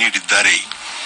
ನೀಡಿದ್ದಾರೆ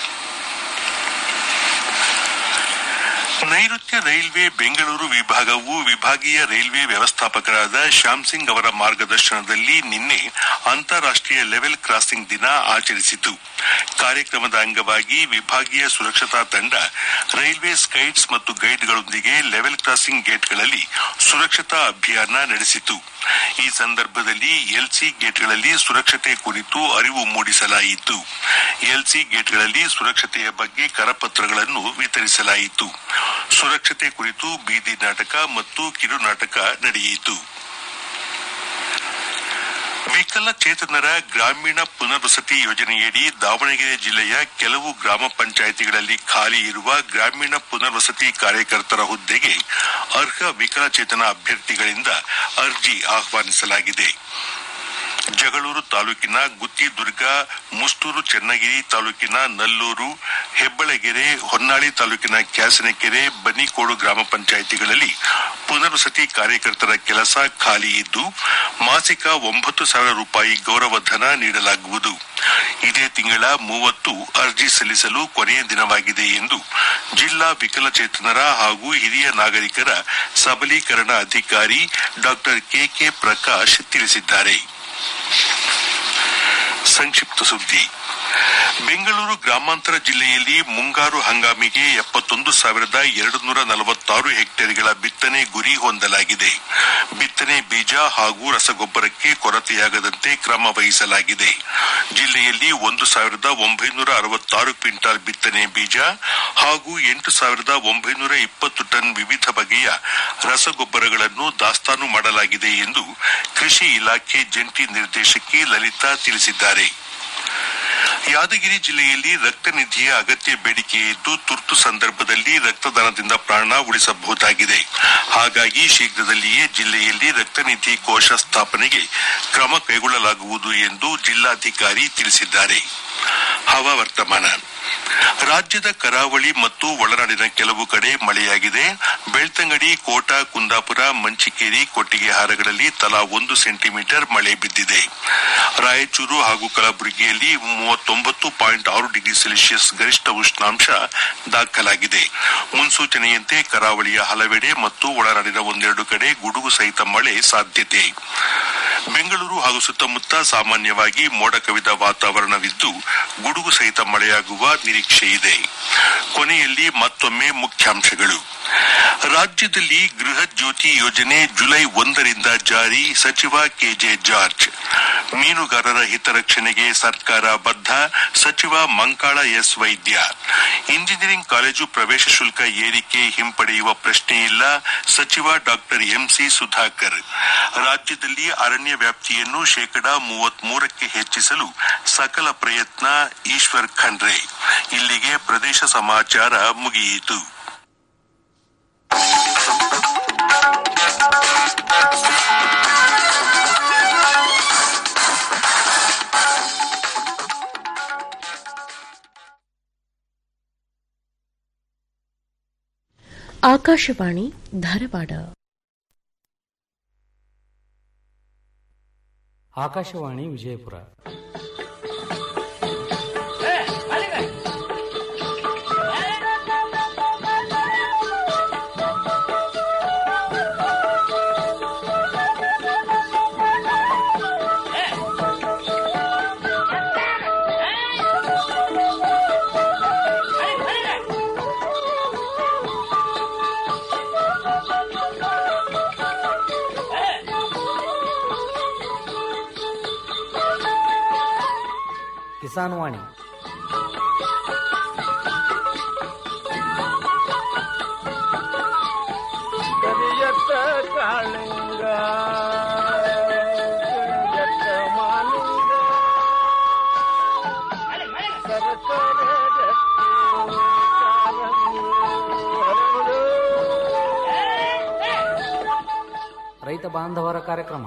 ನೈಋತ್ಯ ರೈಲ್ವೆ ಬೆಂಗಳೂರು ವಿಭಾಗವು ವಿಭಾಗೀಯ ರೈಲ್ವೆ ವ್ಯವಸ್ಥಾಪಕರಾದ ಶ್ಯಾಮ್ ಸಿಂಗ್ ಅವರ ಮಾರ್ಗದರ್ಶನದಲ್ಲಿ ನಿನ್ನೆ ಅಂತಾರಾಷ್ಟೀಯ ಲೆವೆಲ್ ಕ್ರಾಸಿಂಗ್ ದಿನ ಆಚರಿಸಿತು ಕಾರ್ಯಕ್ರಮದ ಅಂಗವಾಗಿ ವಿಭಾಗೀಯ ಸುರಕ್ಷತಾ ತಂಡ ರೈಲ್ವೆ ಸ್ಕೈಟ್ಸ್ ಮತ್ತು ಗೈಡ್ಗಳೊಂದಿಗೆ ಲೆವೆಲ್ ಕ್ರಾಸಿಂಗ್ ಗೇಟ್ಗಳಲ್ಲಿ ಸುರಕ್ಷತಾ ಅಭಿಯಾನ ನಡೆಸಿತು ಈ ಸಂದರ್ಭದಲ್ಲಿ ಎಲ್ಸಿ ಗೇಟ್ಗಳಲ್ಲಿ ಸುರಕ್ಷತೆ ಕುರಿತು ಅರಿವು ಮೂಡಿಸಲಾಯಿತು ಎಲ್ಸಿ ಗೇಟ್ಗಳಲ್ಲಿ ಸುರಕ್ಷತೆಯ ಬಗ್ಗೆ ಕರಪತ್ರಗಳನ್ನು ವಿತರಿಸಲಾಯಿತು ಸುರಕ್ಷತೆ ಕುರಿತು ಬೀದಿ ನಾಟಕ ಮತ್ತು ಕಿರುನಾಟಕ ನಡೆಯಿತು ವಿಕಲಚೇತನರ ಗ್ರಾಮೀಣ ಪುನರ್ವಸತಿ ಯೋಜನೆಯಡಿ ದಾವಣಗೆರೆ ಜಿಲ್ಲೆಯ ಕೆಲವು ಗ್ರಾಮ ಪಂಚಾಯಿತಿಗಳಲ್ಲಿ ಖಾಲಿ ಇರುವ ಗ್ರಾಮೀಣ ಪುನರ್ವಸತಿ ಕಾರ್ಯಕರ್ತರ ಹುದ್ದೆಗೆ ಅರ್ಹ ವಿಕಲಚೇತನ ಅಭ್ಯರ್ಥಿಗಳಿಂದ ಅರ್ಜಿ ಆಹ್ವಾನಿಸಲಾಗಿದೆ ಜಗಳೂರು ತಾಲೂಕಿನ ಗುತ್ತಿದುರ್ಗ ಮುಸ್ತೂರು ಚನ್ನಗಿರಿ ತಾಲೂಕಿನ ನಲ್ಲೂರು ಹೆಬ್ಬಳಗೆರೆ ಹೊನ್ನಾಳಿ ತಾಲೂಕಿನ ಕ್ಯಾಸನಕೆರೆ ಬನ್ನಿಕೋಡು ಗ್ರಾಮ ಪಂಚಾಯಿತಿಗಳಲ್ಲಿ ಪುನರ್ವಸತಿ ಕಾರ್ಯಕರ್ತರ ಕೆಲಸ ಖಾಲಿ ಇದ್ದು ಮಾಸಿಕ ಒಂಬತ್ತು ಸಾವಿರ ರೂಪಾಯಿ ಗೌರವಧನ ನೀಡಲಾಗುವುದು ಇದೇ ತಿಂಗಳ ಮೂವತ್ತು ಅರ್ಜಿ ಸಲ್ಲಿಸಲು ಕೊನೆಯ ದಿನವಾಗಿದೆ ಎಂದು ಜಿಲ್ಲಾ ವಿಕಲಚೇತನರ ಹಾಗೂ ಹಿರಿಯ ನಾಗರಿಕರ ಸಬಲೀಕರಣ ಅಧಿಕಾರಿ ಡಾಕ್ಟರ್ ಕೆಕೆ ಪ್ರಕಾಶ್ ತಿಳಿಸಿದ್ದಾರೆ ಸಂಕ್ಷಿಪ್ತ ಸುದ್ದಿ ಬೆಂಗಳೂರು ಗ್ರಾಮಾಂತರ ಜಿಲ್ಲೆಯಲ್ಲಿ ಮುಂಗಾರು ಹಂಗಾಮಿಗೆ ಎಪ್ಪತ್ತೊಂದು ಸಾವಿರದ ಎರಡು ನೂರ ನಲವತ್ತಾರು ಹೆಕ್ಟೇರ್ಗಳ ಬಿತ್ತನೆ ಗುರಿ ಹೊಂದಲಾಗಿದೆ ಬಿತ್ತನೆ ಬೀಜ ಹಾಗೂ ರಸಗೊಬ್ಬರಕ್ಕೆ ಕೊರತೆಯಾಗದಂತೆ ಕ್ರಮ ವಹಿಸಲಾಗಿದೆ ಜಿಲ್ಲೆಯಲ್ಲಿ ಒಂದು ಸಾವಿರದ ಒಂಬೈನೂರ ಅರವತ್ತಾರು ಕ್ವಿಂಟಾಲ್ ಬಿತ್ತನೆ ಬೀಜ ಹಾಗೂ ಎಂಟು ಸಾವಿರದ ಒಂಬೈನೂರ ಇಪ್ಪತ್ತು ಟನ್ ವಿವಿಧ ಬಗೆಯ ರಸಗೊಬ್ಬರಗಳನ್ನು ದಾಸ್ತಾನು ಮಾಡಲಾಗಿದೆ ಎಂದು ಕೃಷಿ ಇಲಾಖೆ ಜಂಟಿ ನಿರ್ದೇಶಕಿ ಲಲಿತಾ ತಿಳಿಸಿದ್ದಾರೆ ಯಾದಗಿರಿ ಜಿಲ್ಲೆಯಲ್ಲಿ ರಕ್ತ ನಿಧಿಯ ಅಗತ್ಯ ಬೇಡಿಕೆ ಇದ್ದು ತುರ್ತು ಸಂದರ್ಭದಲ್ಲಿ ರಕ್ತದಾನದಿಂದ ಪ್ರಾಣ ಉಳಿಸಬಹುದಾಗಿದೆ ಹಾಗಾಗಿ ಶೀಘ್ರದಲ್ಲಿಯೇ ಜಿಲ್ಲೆಯಲ್ಲಿ ರಕ್ತ ನಿಧಿ ಕೋಶ ಸ್ಥಾಪನೆಗೆ ಕ್ರಮ ಕೈಗೊಳ್ಳಲಾಗುವುದು ಎಂದು ಜಿಲ್ಲಾಧಿಕಾರಿ ತಿಳಿಸಿದ್ದಾರೆ ಹವಾವರ್ತಮಾನ ರಾಜ್ಯದ ಕರಾವಳಿ ಮತ್ತು ಒಳನಾಡಿನ ಕೆಲವು ಕಡೆ ಮಳೆಯಾಗಿದೆ ಬೆಳ್ತಂಗಡಿ ಕೋಟ ಕುಂದಾಪುರ ಮಂಚಿಕೇರಿ ಕೊಟ್ಟಿಗೆಹಾರಗಳಲ್ಲಿ ತಲಾ ಒಂದು ಸೆಂಟಿಮೀಟರ್ ಮಳೆ ಬಿದ್ದಿದೆ ರಾಯಚೂರು ಹಾಗೂ ಕಲಬುರಗಿಯಲ್ಲಿ ಮೂವತ್ತೊಂಬತ್ತು ಪಾಯಿಂಟ್ ಆರು ಡಿಗ್ರಿ ಸೆಲ್ಸಿಯಸ್ ಗರಿಷ್ಠ ಉಷ್ಣಾಂಶ ದಾಖಲಾಗಿದೆ ಮುನ್ಸೂಚನೆಯಂತೆ ಕರಾವಳಿಯ ಹಲವೆಡೆ ಮತ್ತು ಒಳನಾಡಿನ ಒಂದೆರಡು ಕಡೆ ಗುಡುಗು ಸಹಿತ ಮಳೆ ಸಾಧ್ಯತೆ ಬೆಂಗಳೂರು ಹಾಗೂ ಸುತ್ತಮುತ್ತ ಸಾಮಾನ್ಯವಾಗಿ ಮೋಡ ಕವಿದ ವಾತಾವರಣವಿದ್ದು ಗುಡುಗು ಸಹಿತ ಮಳೆಯಾಗುವ ನಿರೀಕ್ಷೆ ಇದೆ ಕೊನೆಯಲ್ಲಿ ಮತ್ತೊಮ್ಮೆ ಮುಖ್ಯಾಂಶಗಳು ರಾಜ್ಯದಲ್ಲಿ ಗೃಹ ಜ್ಯೋತಿ ಯೋಜನೆ ಜುಲೈ ಒಂದರಿಂದ ಜಾರಿ ಸಚಿವ ಕೆಜೆ ಜಾರ್ಜ್ ಮೀನುಗಾರರ ಹಿತರಕ್ಷಣೆಗೆ ಸರ್ಕಾರ ಬದ್ಧ ಸಚಿವ Mankala S Vaidya engineering college ಪ್ರವೇಶ ಶುಲ್ಕ ಏರಿಕೆ ಹಿಂಪಡೆಯುವ ಪ್ರಶ್ನೆ ಇಲ್ಲ ಸಚಿವ ಡಾಕ್ಟರ್ ಎಂಸಿ ಸುಧಾಕರ್ ರಾಜ್ಯದಲ್ಲಿ ಅರಣ್ಯ ವ್ಯಾಪ್ತಿಯನ್ನು ಶೇಕಡಾ ಮೂವತ್ಮೂರಕ್ಕೆ ಹೆಚ್ಚಿಸಲು ಸಕಲ ಪ್ರಯತ್ನ ಈಶ್ವರ್ ಖಂಡ್ರೆ ಇಲ್ಲಿಗೆ ಪ್ರದೇಶ ಸಮಾಚಾರ ಮುಗಿಯಿತು ಆಕಾಶವಾಣಿ ಧಾರವಾಡ ಆಕಾಶವಾಣಿ ವಿಜಯಪುರ ಕಿಸಾನ್ ವಾಣಿ ಕರಿಯತ್ತ ಕಾಳಿಂಗ ಕರಿಯತ್ತ ಮಾಲಿಂಗ ಸರಸರ ರಕ್ತಿ ಕಾರಂಗಿ ಹರಡು. ರೈತ ಬಾಂಧವರ ಕಾರ್ಯಕ್ರಮ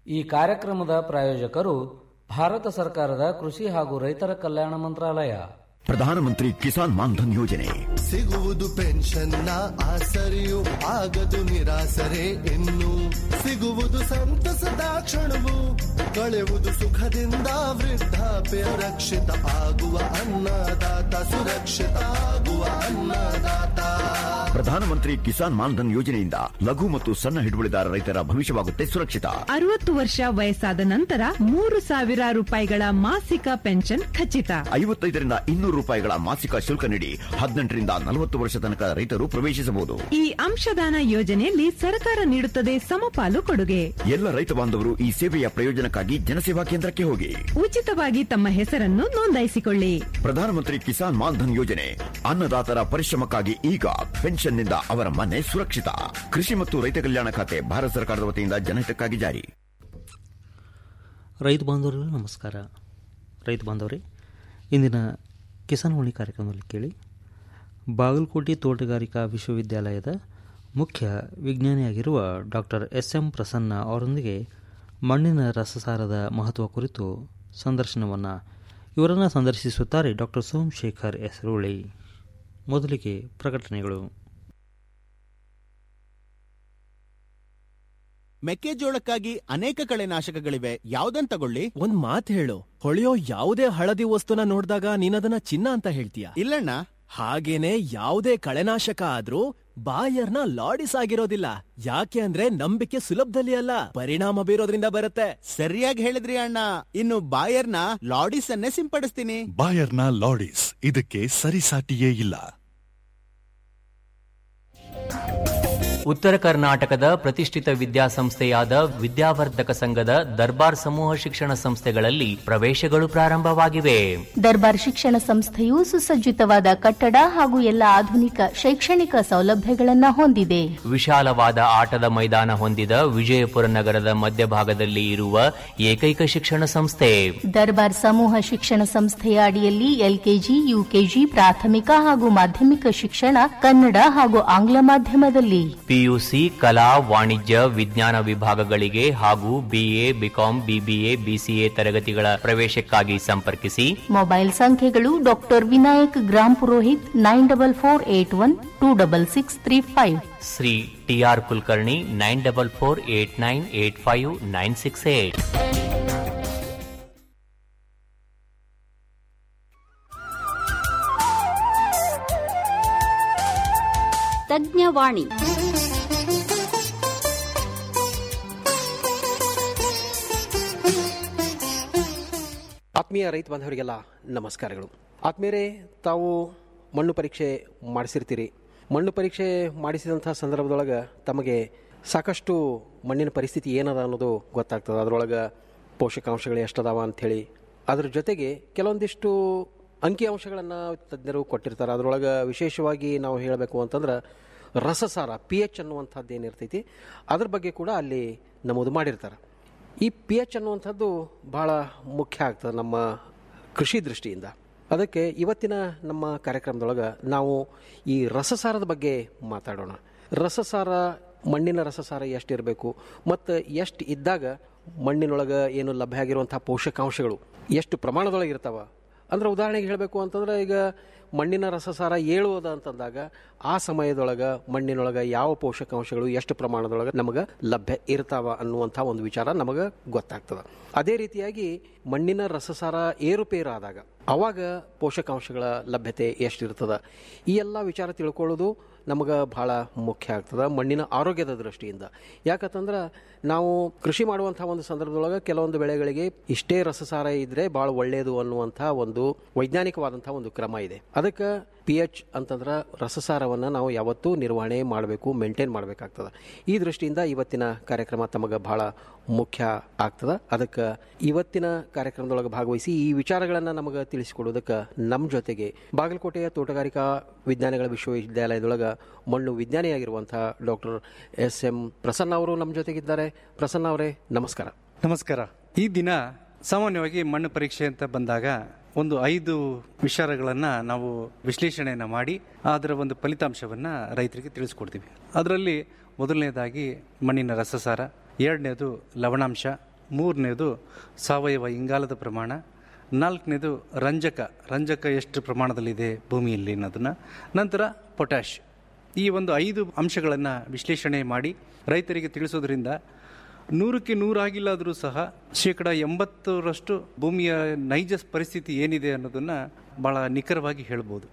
ಈ ಕಾರ್ಯಕ್ರಮದ ಪ್ರಾಯೋಜಕರು ಭಾರತ ಸರ್ಕಾರದ ಕೃಷಿ ಹಾಗೂ ರೈತರ ಕಲ್ಯಾಣ ಮಂತ್ರಾಲಯ ಪ್ರಧಾನಮಂತ್ರಿ ಕಿಸಾನ್ ಮಾನ್ಧನ್ ಯೋಜನೆ ಸಿಗುವುದು ಪೆನ್ಷನ್ನ ಆಸರೆಯು ಆಗದು ನಿರಾಸರೆ ಇನ್ನು ಸಿಗುವುದು ಸಂತಸದ ಕ್ಷಣವು ಕಳೆಯುವುದು ಸುಖದಿಂದ ವೃದ್ಧಾಪ್ಯ ರಕ್ಷಿತ ಆಗುವ ಅನ್ನದಾತ ಸುರಕ್ಷಿತ ಆಗುವ ಅನ್ನದಾತ ಪ್ರಧಾನಮಂತ್ರಿ ಕಿಸಾನ್ ಮಾನ್ಧನ್ ಯೋಜನೆಯಿಂದ ಲಘು ಮತ್ತು ಸಣ್ಣ ಹಿಡುವಳಿದಾರ ರೈತರ ಭವಿಷ್ಯವಾಗುತ್ತೆ ಸುರಕ್ಷಿತ ಅರವತ್ತು ವರ್ಷ ವಯಸ್ಸಾದ ನಂತರ ಮೂರು ಸಾವಿರ ರೂಪಾಯಿಗಳ ಮಾಸಿಕ ಪೆನ್ಷನ್ ಖಚಿತ ಐವತ್ತೈದರಿಂದ ಇನ್ನೂರು ರೂಪಾಯಿಗಳ ಮಾಸಿಕ ಶುಲ್ಕ ನೀಡಿ ಹದಿನೆಂಟರಿಂದ ನಲವತ್ತು ವರ್ಷ ತನಕ ರೈತರು ಪ್ರವೇಶಿಸಬಹುದು ಈ ಅಂಶದಾನ ಯೋಜನೆಯಲ್ಲಿ ಸರ್ಕಾರ ನೀಡುತ್ತದೆ ಸಮಪಾಲು ಕೊಡುಗೆ ಎಲ್ಲ ರೈತ ಬಾಂಧವರು ಈ ಸೇವೆಯ ಪ್ರಯೋಜನಕ್ಕಾಗಿ ಜನಸೇವಾ ಕೇಂದ್ರಕ್ಕೆ ಹೋಗಿ ಉಚಿತವಾಗಿ ತಮ್ಮ ಹೆಸರನ್ನು ನೋಂದಾಯಿಸಿಕೊಳ್ಳಿ ಪ್ರಧಾನಮಂತ್ರಿ ಕಿಸಾನ್ ಮಾನ್ಧನ್ ಯೋಜನೆ ಅನ್ನದಾತರ ಪರಿಶ್ರಮಕ್ಕಾಗಿ ಈಗ ಪೆನ್ಷನ್ನಿಂದ ಅವರ ಮನೆ ಸುರಕ್ಷಿತ ಕೃಷಿ ಮತ್ತು ರೈತ ಕಲ್ಯಾಣ ಖಾತೆ ಭಾರತ ಸರ್ಕಾರದ ವತಿಯಿಂದ ಜನಹಿತಕ್ಕಾಗಿ ಜಾರಿ ರೈತ ಬಾಂಧವರಿಗೂ ನಮಸ್ಕಾರ ರೈತ ಬಾಂಧವರೇ ಇಂದಿನ ಕಿಸಾನ್ ವಾಣಿ ಕಾರ್ಯಕ್ರಮದಲ್ಲಿ ಕೇಳಿ ಬಾಗಲಕೋಟೆ ತೋಟಗಾರಿಕಾ ವಿಶ್ವವಿದ್ಯಾಲಯದ ಮುಖ್ಯ ವಿಜ್ಞಾನಿಯಾಗಿರುವ ಡಾಕ್ಟರ್ ಎಸ್ ಎಂ ಪ್ರಸನ್ನ ಅವರೊಂದಿಗೆ ಮಣ್ಣಿನ ರಸಸಾರದ ಮಹತ್ವ ಕುರಿತು ಸಂದರ್ಶನವನ್ನು ಇವರನ್ನು ಸಂದರ್ಶಿಸುತ್ತಾರೆ ಡಾಕ್ಟರ್ ಸೋಮಶೇಖರ್ ಎಸ್ ರೂಳಿ ಮೊದಲಿಗೆ ಪ್ರಕಟಣೆಗಳು ಮೆಕ್ಕೆಜೋಳಕ್ಕಾಗಿ ಅನೇಕ ಕಳೆನಾಶಕಗಳಿವೆ ಯಾವ್ದನ್ ತಗೊಳ್ಳಿ ಒಂದ್ ಮಾತ್ ಹೇಳು ಹೊಳೆಯೋ ಯಾವುದೇ ಹಳದಿ ವಸ್ತುನ ನೋಡಿದಾಗ ನೀನದನ್ನ ಚಿನ್ನ ಅಂತ ಹೇಳ್ತೀಯ ಇಲ್ಲಣ್ಣ ಹಾಗೇನೆ ಯಾವುದೇ ಕಳೆನಾಶಕ ಆದ್ರೂ ಬಾಯರ್ನ ಲಾಡಿಸ್ ಆಗಿರೋದಿಲ್ಲ ಯಾಕೆ ಅಂದ್ರೆ ನಂಬಿಕೆ ಸುಲಭದಲ್ಲಿ ಅಲ್ಲ ಪರಿಣಾಮ ಬೀರೋದ್ರಿಂದ ಬರುತ್ತೆ ಸರಿಯಾಗಿ ಹೇಳಿದ್ರಿ ಅಣ್ಣ ಇನ್ನು ಬಾಯರ್ನ ಲಾಡಿಸ್ ಅನ್ನೇ ಸಿಂಪಡಿಸ್ತೀನಿ ಬಾಯರ್ನ ಲಾಡಿಸ್ ಇದಕ್ಕೆ ಸರಿಸಾಟಿಯೇ ಇಲ್ಲ ಉತ್ತರ ಕರ್ನಾಟಕದ ಪ್ರತಿಷ್ಠಿತ ವಿದ್ಯಾಸಂಸ್ಥೆಯಾದ ವಿದ್ಯಾವರ್ಧಕ ಸಂಘದ ದರ್ಬಾರ್ ಸಮೂಹ ಶಿಕ್ಷಣ ಸಂಸ್ಥೆಗಳಲ್ಲಿ ಪ್ರವೇಶಗಳು ಪ್ರಾರಂಭವಾಗಿವೆ ದರ್ಬಾರ್ ಶಿಕ್ಷಣ ಸಂಸ್ಥೆಯು ಸುಸಜ್ಜಿತವಾದ ಕಟ್ಟಡ ಹಾಗೂ ಎಲ್ಲ ಆಧುನಿಕ ಶೈಕ್ಷಣಿಕ ಸೌಲಭ್ಯಗಳನ್ನ ಹೊಂದಿದೆ ವಿಶಾಲವಾದ ಆಟದ ಮೈದಾನ ಹೊಂದಿದ ವಿಜಯಪುರ ನಗರದ ಮಧ್ಯಭಾಗದಲ್ಲಿ ಇರುವ ಏಕೈಕ ಶಿಕ್ಷಣ ಸಂಸ್ಥೆ ದರ್ಬಾರ್ ಸಮೂಹ ಶಿಕ್ಷಣ ಸಂಸ್ಥೆಯ ಅಡಿಯಲ್ಲಿ ಎಲ್ಕೆಜಿ ಯುಕೆಜಿ ಪ್ರಾಥಮಿಕ ಹಾಗೂ ಮಾಧ್ಯಮಿಕ ಶಿಕ್ಷಣ ಕನ್ನಡ ಹಾಗೂ ಆಂಗ್ಲ ಮಾಧ್ಯಮದಲ್ಲಿ ಪಿಯುಸಿ ಕಲಾ ವಾಣಿಜ್ಯ ವಿಜ್ಞಾನ ವಿಭಾಗಗಳಿಗೆ ಹಾಗೂ ಬಿಎ ಬಿಕಾಂ ಬಿಬಿಎ ಬಿಸಿಎ ತರಗತಿಗಳ ಪ್ರವೇಶಕ್ಕಾಗಿ ಸಂಪರ್ಕಿಸಿ ಮೊಬೈಲ್ ಸಂಖ್ಯೆಗಳು doctor Vinayak Grampurohit nine double four eight one two double six three five Shri T R Kulkarni nine double four eight nine eight five nine six eight ತಜ್ಞವಾಣಿ ಆತ್ಮೀಯ ರೈತ ಬಾಂಧವರಿಗೆಲ್ಲ ನಮಸ್ಕಾರಗಳು ಆತ್ಮೀಯರೇ ತಾವು ಮಣ್ಣು ಪರೀಕ್ಷೆ ಮಾಡಿಸಿರ್ತೀರಿ ಮಣ್ಣು ಪರೀಕ್ಷೆ ಮಾಡಿಸಿದಂಥ ಸಂದರ್ಭದೊಳಗೆ ತಮಗೆ ಸಾಕಷ್ಟು ಮಣ್ಣಿನ ಪರಿಸ್ಥಿತಿ ಏನದ ಅನ್ನೋದು ಗೊತ್ತಾಗ್ತದೆ ಅದರೊಳಗೆ ಪೋಷಕಾಂಶಗಳು ಎಷ್ಟದಾವ ಅಂಥೇಳಿ ಅದ್ರ ಜೊತೆಗೆ ಕೆಲವೊಂದಿಷ್ಟು ಅಂಕಿಅಂಶಗಳನ್ನು ತಜ್ಞರು ಕೊಟ್ಟಿರ್ತಾರೆ ಅದರೊಳಗೆ ವಿಶೇಷವಾಗಿ ನಾವು ಹೇಳಬೇಕು ಅಂತಂದ್ರೆ ರಸಸಾರ ಪಿ ಎಚ್ ಅನ್ನುವಂಥದ್ದು ಏನಿರ್ತೈತಿ ಅದ್ರ ಬಗ್ಗೆ ಕೂಡ ಅಲ್ಲಿ ನಮೂದು ಮಾಡಿರ್ತಾರೆ ಈ ಪಿ ಎಚ್ ಅನ್ನುವಂಥದ್ದು ಭಾಳ ಮುಖ್ಯ ಆಗ್ತದೆ ನಮ್ಮ ಕೃಷಿ ದೃಷ್ಟಿಯಿಂದ ಅದಕ್ಕೆ ಇವತ್ತಿನ ನಮ್ಮ ಕಾರ್ಯಕ್ರಮದೊಳಗೆ ನಾವು ಈ ರಸಸಾರದ ಬಗ್ಗೆ ಮಾತಾಡೋಣ ರಸಸಾರ ಮಣ್ಣಿನ ರಸಸಾರ ಎಷ್ಟಿರಬೇಕು ಮತ್ತು ಎಷ್ಟು ಇದ್ದಾಗ ಮಣ್ಣಿನೊಳಗೆ ಏನು ಲಭ್ಯ ಆಗಿರುವಂಥ ಪೋಷಕಾಂಶಗಳು ಎಷ್ಟು ಪ್ರಮಾಣದೊಳಗೆ ಇರ್ತಾವ ಅಂದ್ರೆ ಉದಾಹರಣೆಗೆ ಹೇಳಬೇಕು ಅಂತಂದ್ರೆ ಈಗ ಮಣ್ಣಿನ ರಸಸಾರ ಏಳು ಅದ ಅಂತಂದಾಗ ಆ ಸಮಯದೊಳಗೆ ಮಣ್ಣಿನೊಳಗೆ ಯಾವ ಪೋಷಕಾಂಶಗಳು ಎಷ್ಟು ಪ್ರಮಾಣದೊಳಗೆ ನಮಗೆ ಲಭ್ಯ ಇರ್ತಾವ ಅನ್ನುವಂಥ ಒಂದು ವಿಚಾರ ನಮಗೆ ಗೊತ್ತಾಗ್ತದೆ ಅದೇ ರೀತಿಯಾಗಿ ಮಣ್ಣಿನ ರಸಸಾರ ಏರುಪೇರಾದಾಗ ಅವಾಗ ಪೋಷಕಾಂಶಗಳ ಲಭ್ಯತೆ ಎಷ್ಟಿರ್ತದ ಈ ಎಲ್ಲ ವಿಚಾರ ತಿಳ್ಕೊಳ್ಳೋದು ನಮಗೆ ಭಾಳ ಮುಖ್ಯ ಆಗ್ತದೆ ಮಣ್ಣಿನ ಆರೋಗ್ಯದ ದೃಷ್ಟಿಯಿಂದ ಯಾಕಂತಂದ್ರೆ ನಾವು ಕೃಷಿ ಮಾಡುವಂಥ ಒಂದು ಸಂದರ್ಭದೊಳಗೆ ಕೆಲವೊಂದು ಬೆಳೆಗಳಿಗೆ ಇಷ್ಟೇ ರಸಸಾರ ಇದ್ದರೆ ಭಾಳ ಒಳ್ಳೆಯದು ಅನ್ನುವಂಥ ಒಂದು ವೈಜ್ಞಾನಿಕವಾದಂಥ ಒಂದು ಕ್ರಮ ಇದೆ ಅದಕ್ಕೆ ಪಿ ಎಚ್ ಅಂತಂದ್ರೆ ರಸಸಾರವನ್ನು ನಾವು ಯಾವತ್ತೂ ನಿರ್ವಹಣೆ ಮಾಡಬೇಕು ಮೇಂಟೈನ್ ಮಾಡಬೇಕಾಗ್ತದೆ ಈ ದೃಷ್ಟಿಯಿಂದ ಇವತ್ತಿನ ಕಾರ್ಯಕ್ರಮ ತಮಗೆ ಭಾಳ ಮುಖ್ಯ ಆಗ್ತದೆ ಅದಕ್ಕೆ ಇವತ್ತಿನ ಕಾರ್ಯಕ್ರಮದೊಳಗೆ ಭಾಗವಹಿಸಿ ಈ ವಿಚಾರಗಳನ್ನು ನಮಗೆ ತಿಳಿಸಿಕೊಡೋದಕ್ಕೆ ನಮ್ಮ ಜೊತೆಗೆ ಬಾಗಲಕೋಟೆಯ ತೋಟಗಾರಿಕಾ ವಿಜ್ಞಾನಗಳ ವಿಶ್ವವಿದ್ಯಾಲಯದೊಳಗೆ ಮಣ್ಣು ವಿಜ್ಞಾನಿಯಾಗಿರುವಂಥ ಡಾಕ್ಟರ್ ಎಸ್ ಎಂ ಪ್ರಸನ್ನ ಅವರು ನಮ್ಮ ಜೊತೆಗಿದ್ದಾರೆ ಪ್ರಸನ್ನ ಅವರೇ ನಮಸ್ಕಾರ ನಮಸ್ಕಾರ ಈ ದಿನ ಸಾಮಾನ್ಯವಾಗಿ ಮಣ್ಣು ಪರೀಕ್ಷೆ ಅಂತ ಬಂದಾಗ ಒಂದು ಐದು ವಿಚಾರಗಳನ್ನು ನಾವು ವಿಶ್ಲೇಷಣೆಯನ್ನು ಮಾಡಿ ಅದರ ಒಂದು ಫಲಿತಾಂಶವನ್ನು ರೈತರಿಗೆ ತಿಳಿಸ್ಕೊಡ್ತೀವಿ ಅದರಲ್ಲಿ ಮೊದಲನೇದಾಗಿ ಮಣ್ಣಿನ ರಸಸಾರ ಎರಡನೇದು ಲವಣಾಂಶ ಮೂರನೇದು ಸಾವಯವ ಇಂಗಾಲದ ಪ್ರಮಾಣ ನಾಲ್ಕನೇದು ರಂಜಕ ರಂಜಕ ಎಷ್ಟು ಪ್ರಮಾಣದಲ್ಲಿದೆ ಭೂಮಿಯಲ್ಲಿ ಅನ್ನೋದನ್ನು ನಂತರ ಪೊಟ್ಯಾಶ್ ಈ ಒಂದು ಐದು ಅಂಶಗಳನ್ನು ವಿಶ್ಲೇಷಣೆ ಮಾಡಿ ರೈತರಿಗೆ ತಿಳಿಸೋದ್ರಿಂದ ನೂರಕ್ಕೆ ನೂರಾಗಿಲ್ಲಾದರೂ ಸಹ ಶೇಕಡ ಎಂಬತ್ತರಷ್ಟು ಭೂಮಿಯ ನೈಜ ಪರಿಸ್ಥಿತಿ ಏನಿದೆ ಅನ್ನೋದನ್ನು ಭಾಳ ನಿಖರವಾಗಿ ಹೇಳ್ಬೋದು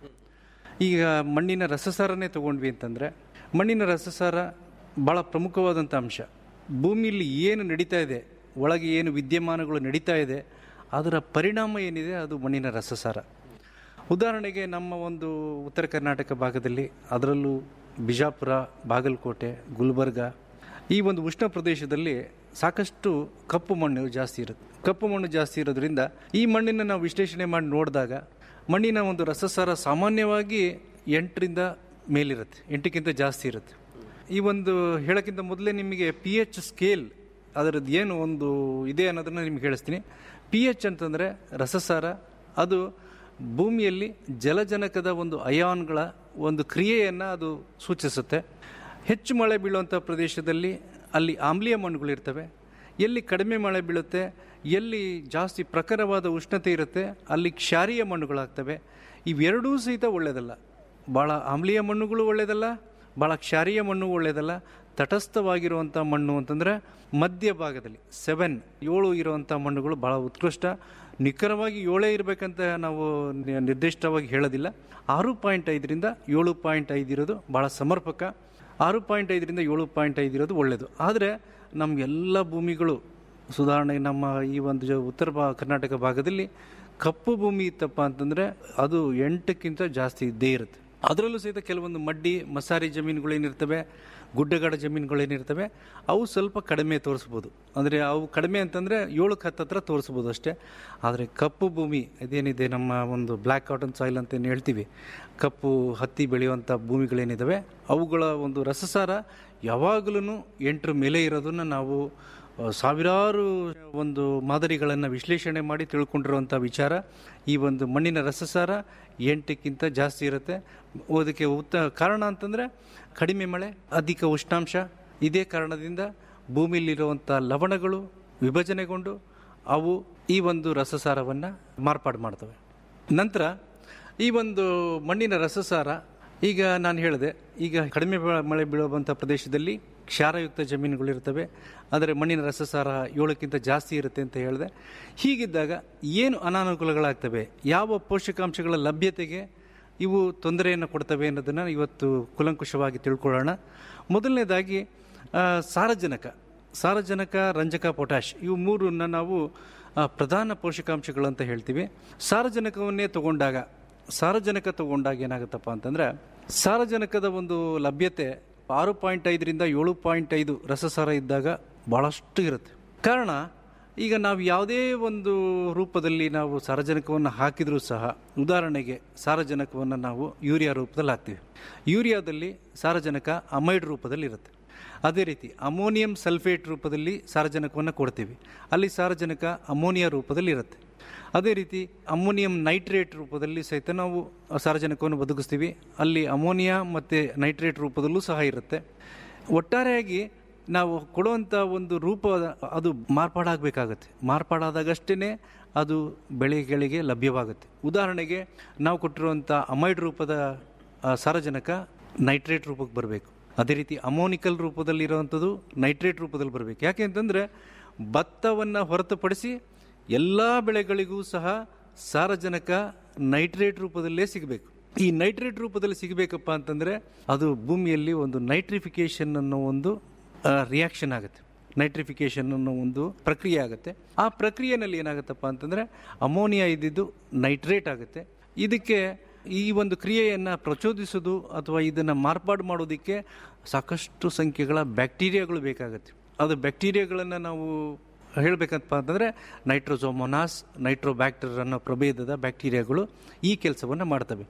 ಈಗ ಮಣ್ಣಿನ ರಸಸಾರನೇ ತಗೊಂಡ್ವಿ ಅಂತಂದರೆ ಮಣ್ಣಿನ ರಸಸಾರ ಭಾಳ ಪ್ರಮುಖವಾದಂಥ ಅಂಶ ಭೂಮಿಯಲ್ಲಿ ಏನು ನಡೀತಾ ಇದೆ ಒಳಗೆ ಏನು ವಿದ್ಯಮಾನಗಳು ನಡೀತಾ ಇದೆ ಅದರ ಪರಿಣಾಮ ಏನಿದೆ ಅದು ಮಣ್ಣಿನ ರಸಸಾರ ಉದಾಹರಣೆಗೆ ನಮ್ಮ ಒಂದು ಉತ್ತರ ಕರ್ನಾಟಕ ಭಾಗದಲ್ಲಿ ಅದರಲ್ಲೂ ಬಿಜಾಪುರ ಬಾಗಲಕೋಟೆ ಗುಲ್ಬರ್ಗ ಈ ಒಂದು ಉಷ್ಣ ಪ್ರದೇಶದಲ್ಲಿ ಸಾಕಷ್ಟು ಕಪ್ಪು ಮಣ್ಣು ಜಾಸ್ತಿ ಇರುತ್ತೆ ಕಪ್ಪು ಮಣ್ಣು ಜಾಸ್ತಿ ಇರೋದ್ರಿಂದ ಈ ಮಣ್ಣನ್ನು ನಾವು ವಿಶ್ಲೇಷಣೆ ಮಾಡಿ ನೋಡಿದಾಗ ಮಣ್ಣಿನ ಒಂದು ರಸಸಾರ ಸಾಮಾನ್ಯವಾಗಿ ಎಂಟರಿಂದ ಮೇಲಿರುತ್ತೆ ಎಂಟಕ್ಕಿಂತ ಜಾಸ್ತಿ ಇರುತ್ತೆ ಈ ಒಂದು ಹೇಳೋಕ್ಕಿಂತ ಮೊದಲೇ ನಿಮಗೆ ಪಿ ಎಚ್ ಸ್ಕೇಲ್ ಅದರದ್ದು ಏನು ಒಂದು ಇದೆ ಅನ್ನೋದನ್ನು ನಿಮ್ಗೆ ಹೇಳಿಸ್ತೀನಿ ಪಿ ಎಚ್ ಅಂತಂದರೆ ರಸಸಾರ ಅದು ಭೂಮಿಯಲ್ಲಿ ಜಲಜನಕದ ಒಂದು ಅಯಾನ್ಗಳ ಒಂದು ಕ್ರಿಯೆಯನ್ನು ಅದು ಸೂಚಿಸುತ್ತೆ ಹೆಚ್ಚು ಮಳೆ ಬೀಳುವಂಥ ಪ್ರದೇಶದಲ್ಲಿ ಅಲ್ಲಿ ಆಮ್ಲೀಯ ಮಣ್ಣುಗಳಿರ್ತವೆ ಎಲ್ಲಿ ಕಡಿಮೆ ಮಳೆ ಬೀಳುತ್ತೆ ಎಲ್ಲಿ ಜಾಸ್ತಿ ಪ್ರಖರವಾದ ಉಷ್ಣತೆ ಇರುತ್ತೆ ಅಲ್ಲಿ ಕ್ಷಾರೀಯ ಮಣ್ಣುಗಳಾಗ್ತವೆ ಇವೆರಡೂ ಸಹಿತ ಒಳ್ಳೆಯದಲ್ಲ ಭಾಳ ಆಮ್ಲೀಯ ಮಣ್ಣುಗಳು ಒಳ್ಳೆಯದಲ್ಲ ಭಾಳ ಕ್ಷಾರೀಯ ಮಣ್ಣು ಒಳ್ಳೆಯದಲ್ಲ ತಟಸ್ಥವಾಗಿರುವಂಥ ಮಣ್ಣು ಅಂತಂದರೆ ಮಧ್ಯ ಭಾಗದಲ್ಲಿ ಸೆವೆನ್ ಏಳು ಇರುವಂಥ ಮಣ್ಣುಗಳು ಭಾಳ ಉತ್ಕೃಷ್ಟ ನಿಖರವಾಗಿ ಏಳೇ ಇರಬೇಕಂತ ನಾವು ನಿ- ನಿರ್ದಿಷ್ಟವಾಗಿ ಹೇಳೋದಿಲ್ಲ ಆರು ಪಾಯಿಂಟ್ ಐದರಿಂದ ಏಳು ಪಾಯಿಂಟ್ ಐದು ಇರೋದು ಭಾಳ ಸಮರ್ಪಕ ಆರು ಪಾಯಿಂಟ್ ಐದರಿಂದ ಏಳು ಪಾಯಿಂಟ್ ಐದು ಇರೋದು ಒಳ್ಳೆಯದು ಆದರೆ ನಮ್ಮ ಎಲ್ಲ ಭೂಮಿಗಳು ಸುಧಾರಣೆ ನಮ್ಮ ಈ ಒಂದು ಜ- ಉತ್ತರ ಭಾ ಕರ್ನಾಟಕ ಭಾಗದಲ್ಲಿ ಕಪ್ಪು ಭೂಮಿ ಇತ್ತಪ್ಪ ಅಂತಂದರೆ ಅದು ಎಂಟಕ್ಕಿಂತ ಜಾಸ್ತಿ ಇದ್ದೇ ಇರುತ್ತೆ ಅದರಲ್ಲೂ ಸಹಿತ ಕೆಲವೊಂದು ಮಡ್ಡಿ ಮಸಾರಿ ಜಮೀನುಗಳೇನಿರ್ತವೆ ಗುಡ್ಡಗಾಡ ಜಮೀನುಗಳೇನಿರ್ತವೆ ಅವು ಸ್ವಲ್ಪ ಕಡಿಮೆ ತೋರಿಸ್ಬೋದು ಅಂದರೆ ಅವು ಕಡಿಮೆ ಅಂತಂದರೆ ಏಳಕ್ಕೆ ಹತ್ತತ್ರ ತೋರಿಸ್ಬೋದು ಅಷ್ಟೇ ಆದರೆ ಕಪ್ಪು ಭೂಮಿ ಇದೇನಿದೆ ನಮ್ಮ ಒಂದು ಬ್ಲ್ಯಾಕ್ ಕಾಟನ್ ಸಾಯಿಲ್ ಅಂತ ಏನು ಹೇಳ್ತೀವಿ ಕಪ್ಪು ಹತ್ತಿ ಬೆಳೆಯುವಂಥ ಭೂಮಿಗಳೇನಿದ್ದಾವೆ ಅವುಗಳ ಒಂದು ರಸಸಾರ ಯಾವಾಗಲೂ ಎಂಟರ ಮೇಲೆ ಇರೋದನ್ನು ನಾವು ಆ, ಸಾವಿರಾರು ಒಂದು ಮಾದರಿಗಳನ್ನು ವಿಶ್ಲೇಷಣೆ ಮಾಡಿ ತಿಳ್ಕೊಂಡಿರುವಂಥ ವಿಚಾರ ಈ ಒಂದು ಮಣ್ಣಿನ ರಸಸಾರ ಎಂಟಕ್ಕಿಂತ ಜಾಸ್ತಿ ಇರುತ್ತೆ ಅದಕ್ಕೆ ಉತ್ತ ಕಾರಣ ಅಂತಂದರೆ ಕಡಿಮೆ ಮಳೆ ಅಧಿಕ ಉಷ್ಣಾಂಶ ಇದೇ ಕಾರಣದಿಂದ ಭೂಮಿಯಲ್ಲಿರುವಂಥ ಲವಣಗಳು ವಿಭಜನೆಗೊಂಡು ಅವು ಈ ಒಂದು ರಸಸಾರವನ್ನು ಮಾರ್ಪಾಡು ಮಾಡ್ತವೆ ನಂತರ ಈ ಒಂದು ಮಣ್ಣಿನ ರಸಸಾರ ಈಗ ನಾನು ಹೇಳಿದೆ ಈಗ ಕಡಿಮೆ ಬ- ಮಳೆ ಬೀಳುವಂಥ ಪ್ರದೇಶದಲ್ಲಿ ಕ್ಷಾರಯುಕ್ತ ಜಮೀನುಗಳಿರ್ತವೆ ಆದರೆ ಮಣ್ಣಿನ ರಸಸಾರ ಏಳಕ್ಕಿಂತ ಜಾಸ್ತಿ ಇರುತ್ತೆ ಅಂತ ಹೇಳಿದೆ ಹೀಗಿದ್ದಾಗ ಏನು ಅನಾನುಕೂಲಗಳಾಗ್ತವೆ ಯಾವ ಪೋಷಕಾಂಶಗಳ ಲಭ್ಯತೆಗೆ ಇವು ತೊಂದರೆಯನ್ನು ಕೊಡ್ತವೆ ಅನ್ನೋದನ್ನು ಇವತ್ತು ಕುಲಂಕುಷವಾಗಿ ತಿಳ್ಕೊಳ್ಳೋಣ ಮೊದಲನೇದಾಗಿ ಆ, ಸಾರಜನಕ ಸಾರಜನಕ ರಂಜಕ ಪೊಟ್ಯಾಶ್ ಇವು ಮೂರನ್ನ ನಾವು ಆ, ಪ್ರಧಾನ ಪೋಷಕಾಂಶಗಳು ಅಂತ ಹೇಳ್ತೀವಿ ಸಾರಜನಕವನ್ನೇ ತಗೊಂಡಾಗ ಸಾರಜನಕ ತಗೊಂಡಾಗ ಏನಾಗುತ್ತಪ್ಪ ಅಂತಂದ್ರೆ ಸಾರಜನಕದ ಒಂದು ಲಭ್ಯತೆ ಆರು ಪಾಯಿಂಟ್ ಐದರಿಂದ ಏಳು ಪಾಯಿಂಟ್ ಐದು ರಸಸಾರ ಇದ್ದಾಗ ಭಾಳಷ್ಟು ಇರುತ್ತೆ ಕಾರಣ ಈಗ ನಾವು ಯಾವುದೇ ಒಂದು ರೂಪದಲ್ಲಿ ನಾವು ಸಾರಜನಕವನ್ನು ಹಾಕಿದರೂ ಸಹ ಉದಾಹರಣೆಗೆ ಸಾರಜನಕವನ್ನು ನಾವು ಯೂರಿಯಾ ರೂಪದಲ್ಲಿ ಹಾಕ್ತೀವಿ ಯೂರಿಯಾದಲ್ಲಿ ಸಾರಜನಕ ಅಮೈಡ್ ರೂಪದಲ್ಲಿ ಇರುತ್ತೆ ಅದೇ ರೀತಿ ಅಮೋನಿಯಂ ಸಲ್ಫೇಟ್ ರೂಪದಲ್ಲಿ ಸಾರಜನಕವನ್ನು ಕೊಡ್ತೀವಿ ಅಲ್ಲಿ ಸಾರಜನಕ ಅಮೋನಿಯಾ ರೂಪದಲ್ಲಿ ಇರುತ್ತೆ ಅದೇ ರೀತಿ ಅಮೋನಿಯಂ ನೈಟ್ರೇಟ್ ರೂಪದಲ್ಲಿ ಸಹಿತ ನಾವು ಸಾರಜನಕವನ್ನು ಒದಗಿಸ್ತೀವಿ ಅಲ್ಲಿ ಅಮೋನಿಯಾ ಮತ್ತು ನೈಟ್ರೇಟ್ ರೂಪದಲ್ಲೂ ಸಹ ಇರುತ್ತೆ ಒಟ್ಟಾರೆಯಾಗಿ ನಾವು ಕೊಡುವಂಥ ಒಂದು ರೂಪ ಅದು ಮಾರ್ಪಾಡಾಗಬೇಕಾಗತ್ತೆ ಮಾರ್ಪಾಡಾದಾಗಷ್ಟೇ ಅದು ಬೆಳೆಗಳಿಗೆ ಲಭ್ಯವಾಗುತ್ತೆ ಉದಾಹರಣೆಗೆ ನಾವು ಕೊಟ್ಟಿರುವಂಥ ಅಮೈಡ್ ರೂಪದ ಆ, ಸಾರಜನಕ ನೈಟ್ರೇಟ್ ರೂಪಕ್ಕೆ ಬರಬೇಕು ಅದೇ ರೀತಿ ಅಮೋನಿಕಲ್ ರೂಪದಲ್ಲಿರುವಂಥದ್ದು ನೈಟ್ರೇಟ್ ರೂಪದಲ್ಲಿ ಬರಬೇಕು ಯಾಕೆ ಅಂತಂದರೆ ಭತ್ತವನ್ನು ಹೊರತುಪಡಿಸಿ ಎಲ್ಲ ಬೆಳೆಗಳಿಗೂ ಸಹ ಸಾರಜನಕ ನೈಟ್ರೇಟ್ ರೂಪದಲ್ಲೇ ಸಿಗಬೇಕು ಈ ನೈಟ್ರೇಟ್ ರೂಪದಲ್ಲಿ ಸಿಗಬೇಕಪ್ಪ ಅಂತಂದರೆ ಅದು ಭೂಮಿಯಲ್ಲಿ ಒಂದು ನೈಟ್ರಿಫಿಕೇಶನ್ ಅನ್ನೋ ಒಂದು ರಿಯಾಕ್ಷನ್ ಆಗುತ್ತೆ ನೈಟ್ರಿಫಿಕೇಶನ್ ಅನ್ನೋ ಒಂದು ಪ್ರಕ್ರಿಯೆ ಆಗುತ್ತೆ ಆ ಪ್ರಕ್ರಿಯೆನಲ್ಲಿ ಏನಾಗುತ್ತಪ್ಪ ಅಂತಂದರೆ ಅಮೋನಿಯಾ ಇದ್ದಿದ್ದು ನೈಟ್ರೇಟ್ ಆಗುತ್ತೆ ಇದಕ್ಕೆ ಈ ಒಂದು ಕ್ರಿಯೆಯನ್ನು ಪ್ರಚೋದಿಸೋದು ಅಥವಾ ಇದನ್ನು ಮಾರ್ಪಾಡು ಮಾಡೋದಕ್ಕೆ ಸಾಕಷ್ಟು ಸಂಖ್ಯೆಗಳ ಬ್ಯಾಕ್ಟೀರಿಯಾಗಳು ಬೇಕಾಗುತ್ತೆ ಅದು ಬ್ಯಾಕ್ಟೀರಿಯಾಗಳನ್ನು ನಾವು ಹೇಳಬೇಕಂತಪ್ಪ ಅಂತಂದರೆ ನೈಟ್ರೋಸೋಮೊನಾಸ್ ನೈಟ್ರೋಬ್ಯಾಕ್ಟರ್ ಅನ್ನೋ ಪ್ರಭೇದದ ಬ್ಯಾಕ್ಟೀರಿಯಾಗಳು ಈ ಕೆಲಸವನ್ನು ಮಾಡ್ತವೆ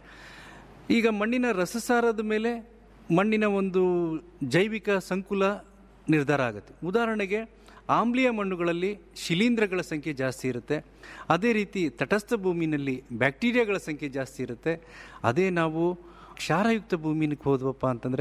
ಈಗ ಮಣ್ಣಿನ ರಸಸಾರದ ಮೇಲೆ ಮಣ್ಣಿನ ಒಂದು ಜೈವಿಕ ಸಂಕುಲ ನಿರ್ಧಾರ ಆಗುತ್ತೆ ಉದಾಹರಣೆಗೆ ಆಮ್ಲೀಯ ಮಣ್ಣುಗಳಲ್ಲಿ ಶಿಲೀಂಧ್ರಗಳ ಸಂಖ್ಯೆ ಜಾಸ್ತಿ ಇರುತ್ತೆ ಅದೇ ರೀತಿ ತಟಸ್ಥ ಭೂಮಿನಲ್ಲಿ ಬ್ಯಾಕ್ಟೀರಿಯಾಗಳ ಸಂಖ್ಯೆ ಜಾಸ್ತಿ ಇರುತ್ತೆ ಅದೇ ನಾವು ಕ್ಷಾರಯುಕ್ತ ಭೂಮಿಗೆ ಹೋದ್ವಪ್ಪ ಅಂತಂದರೆ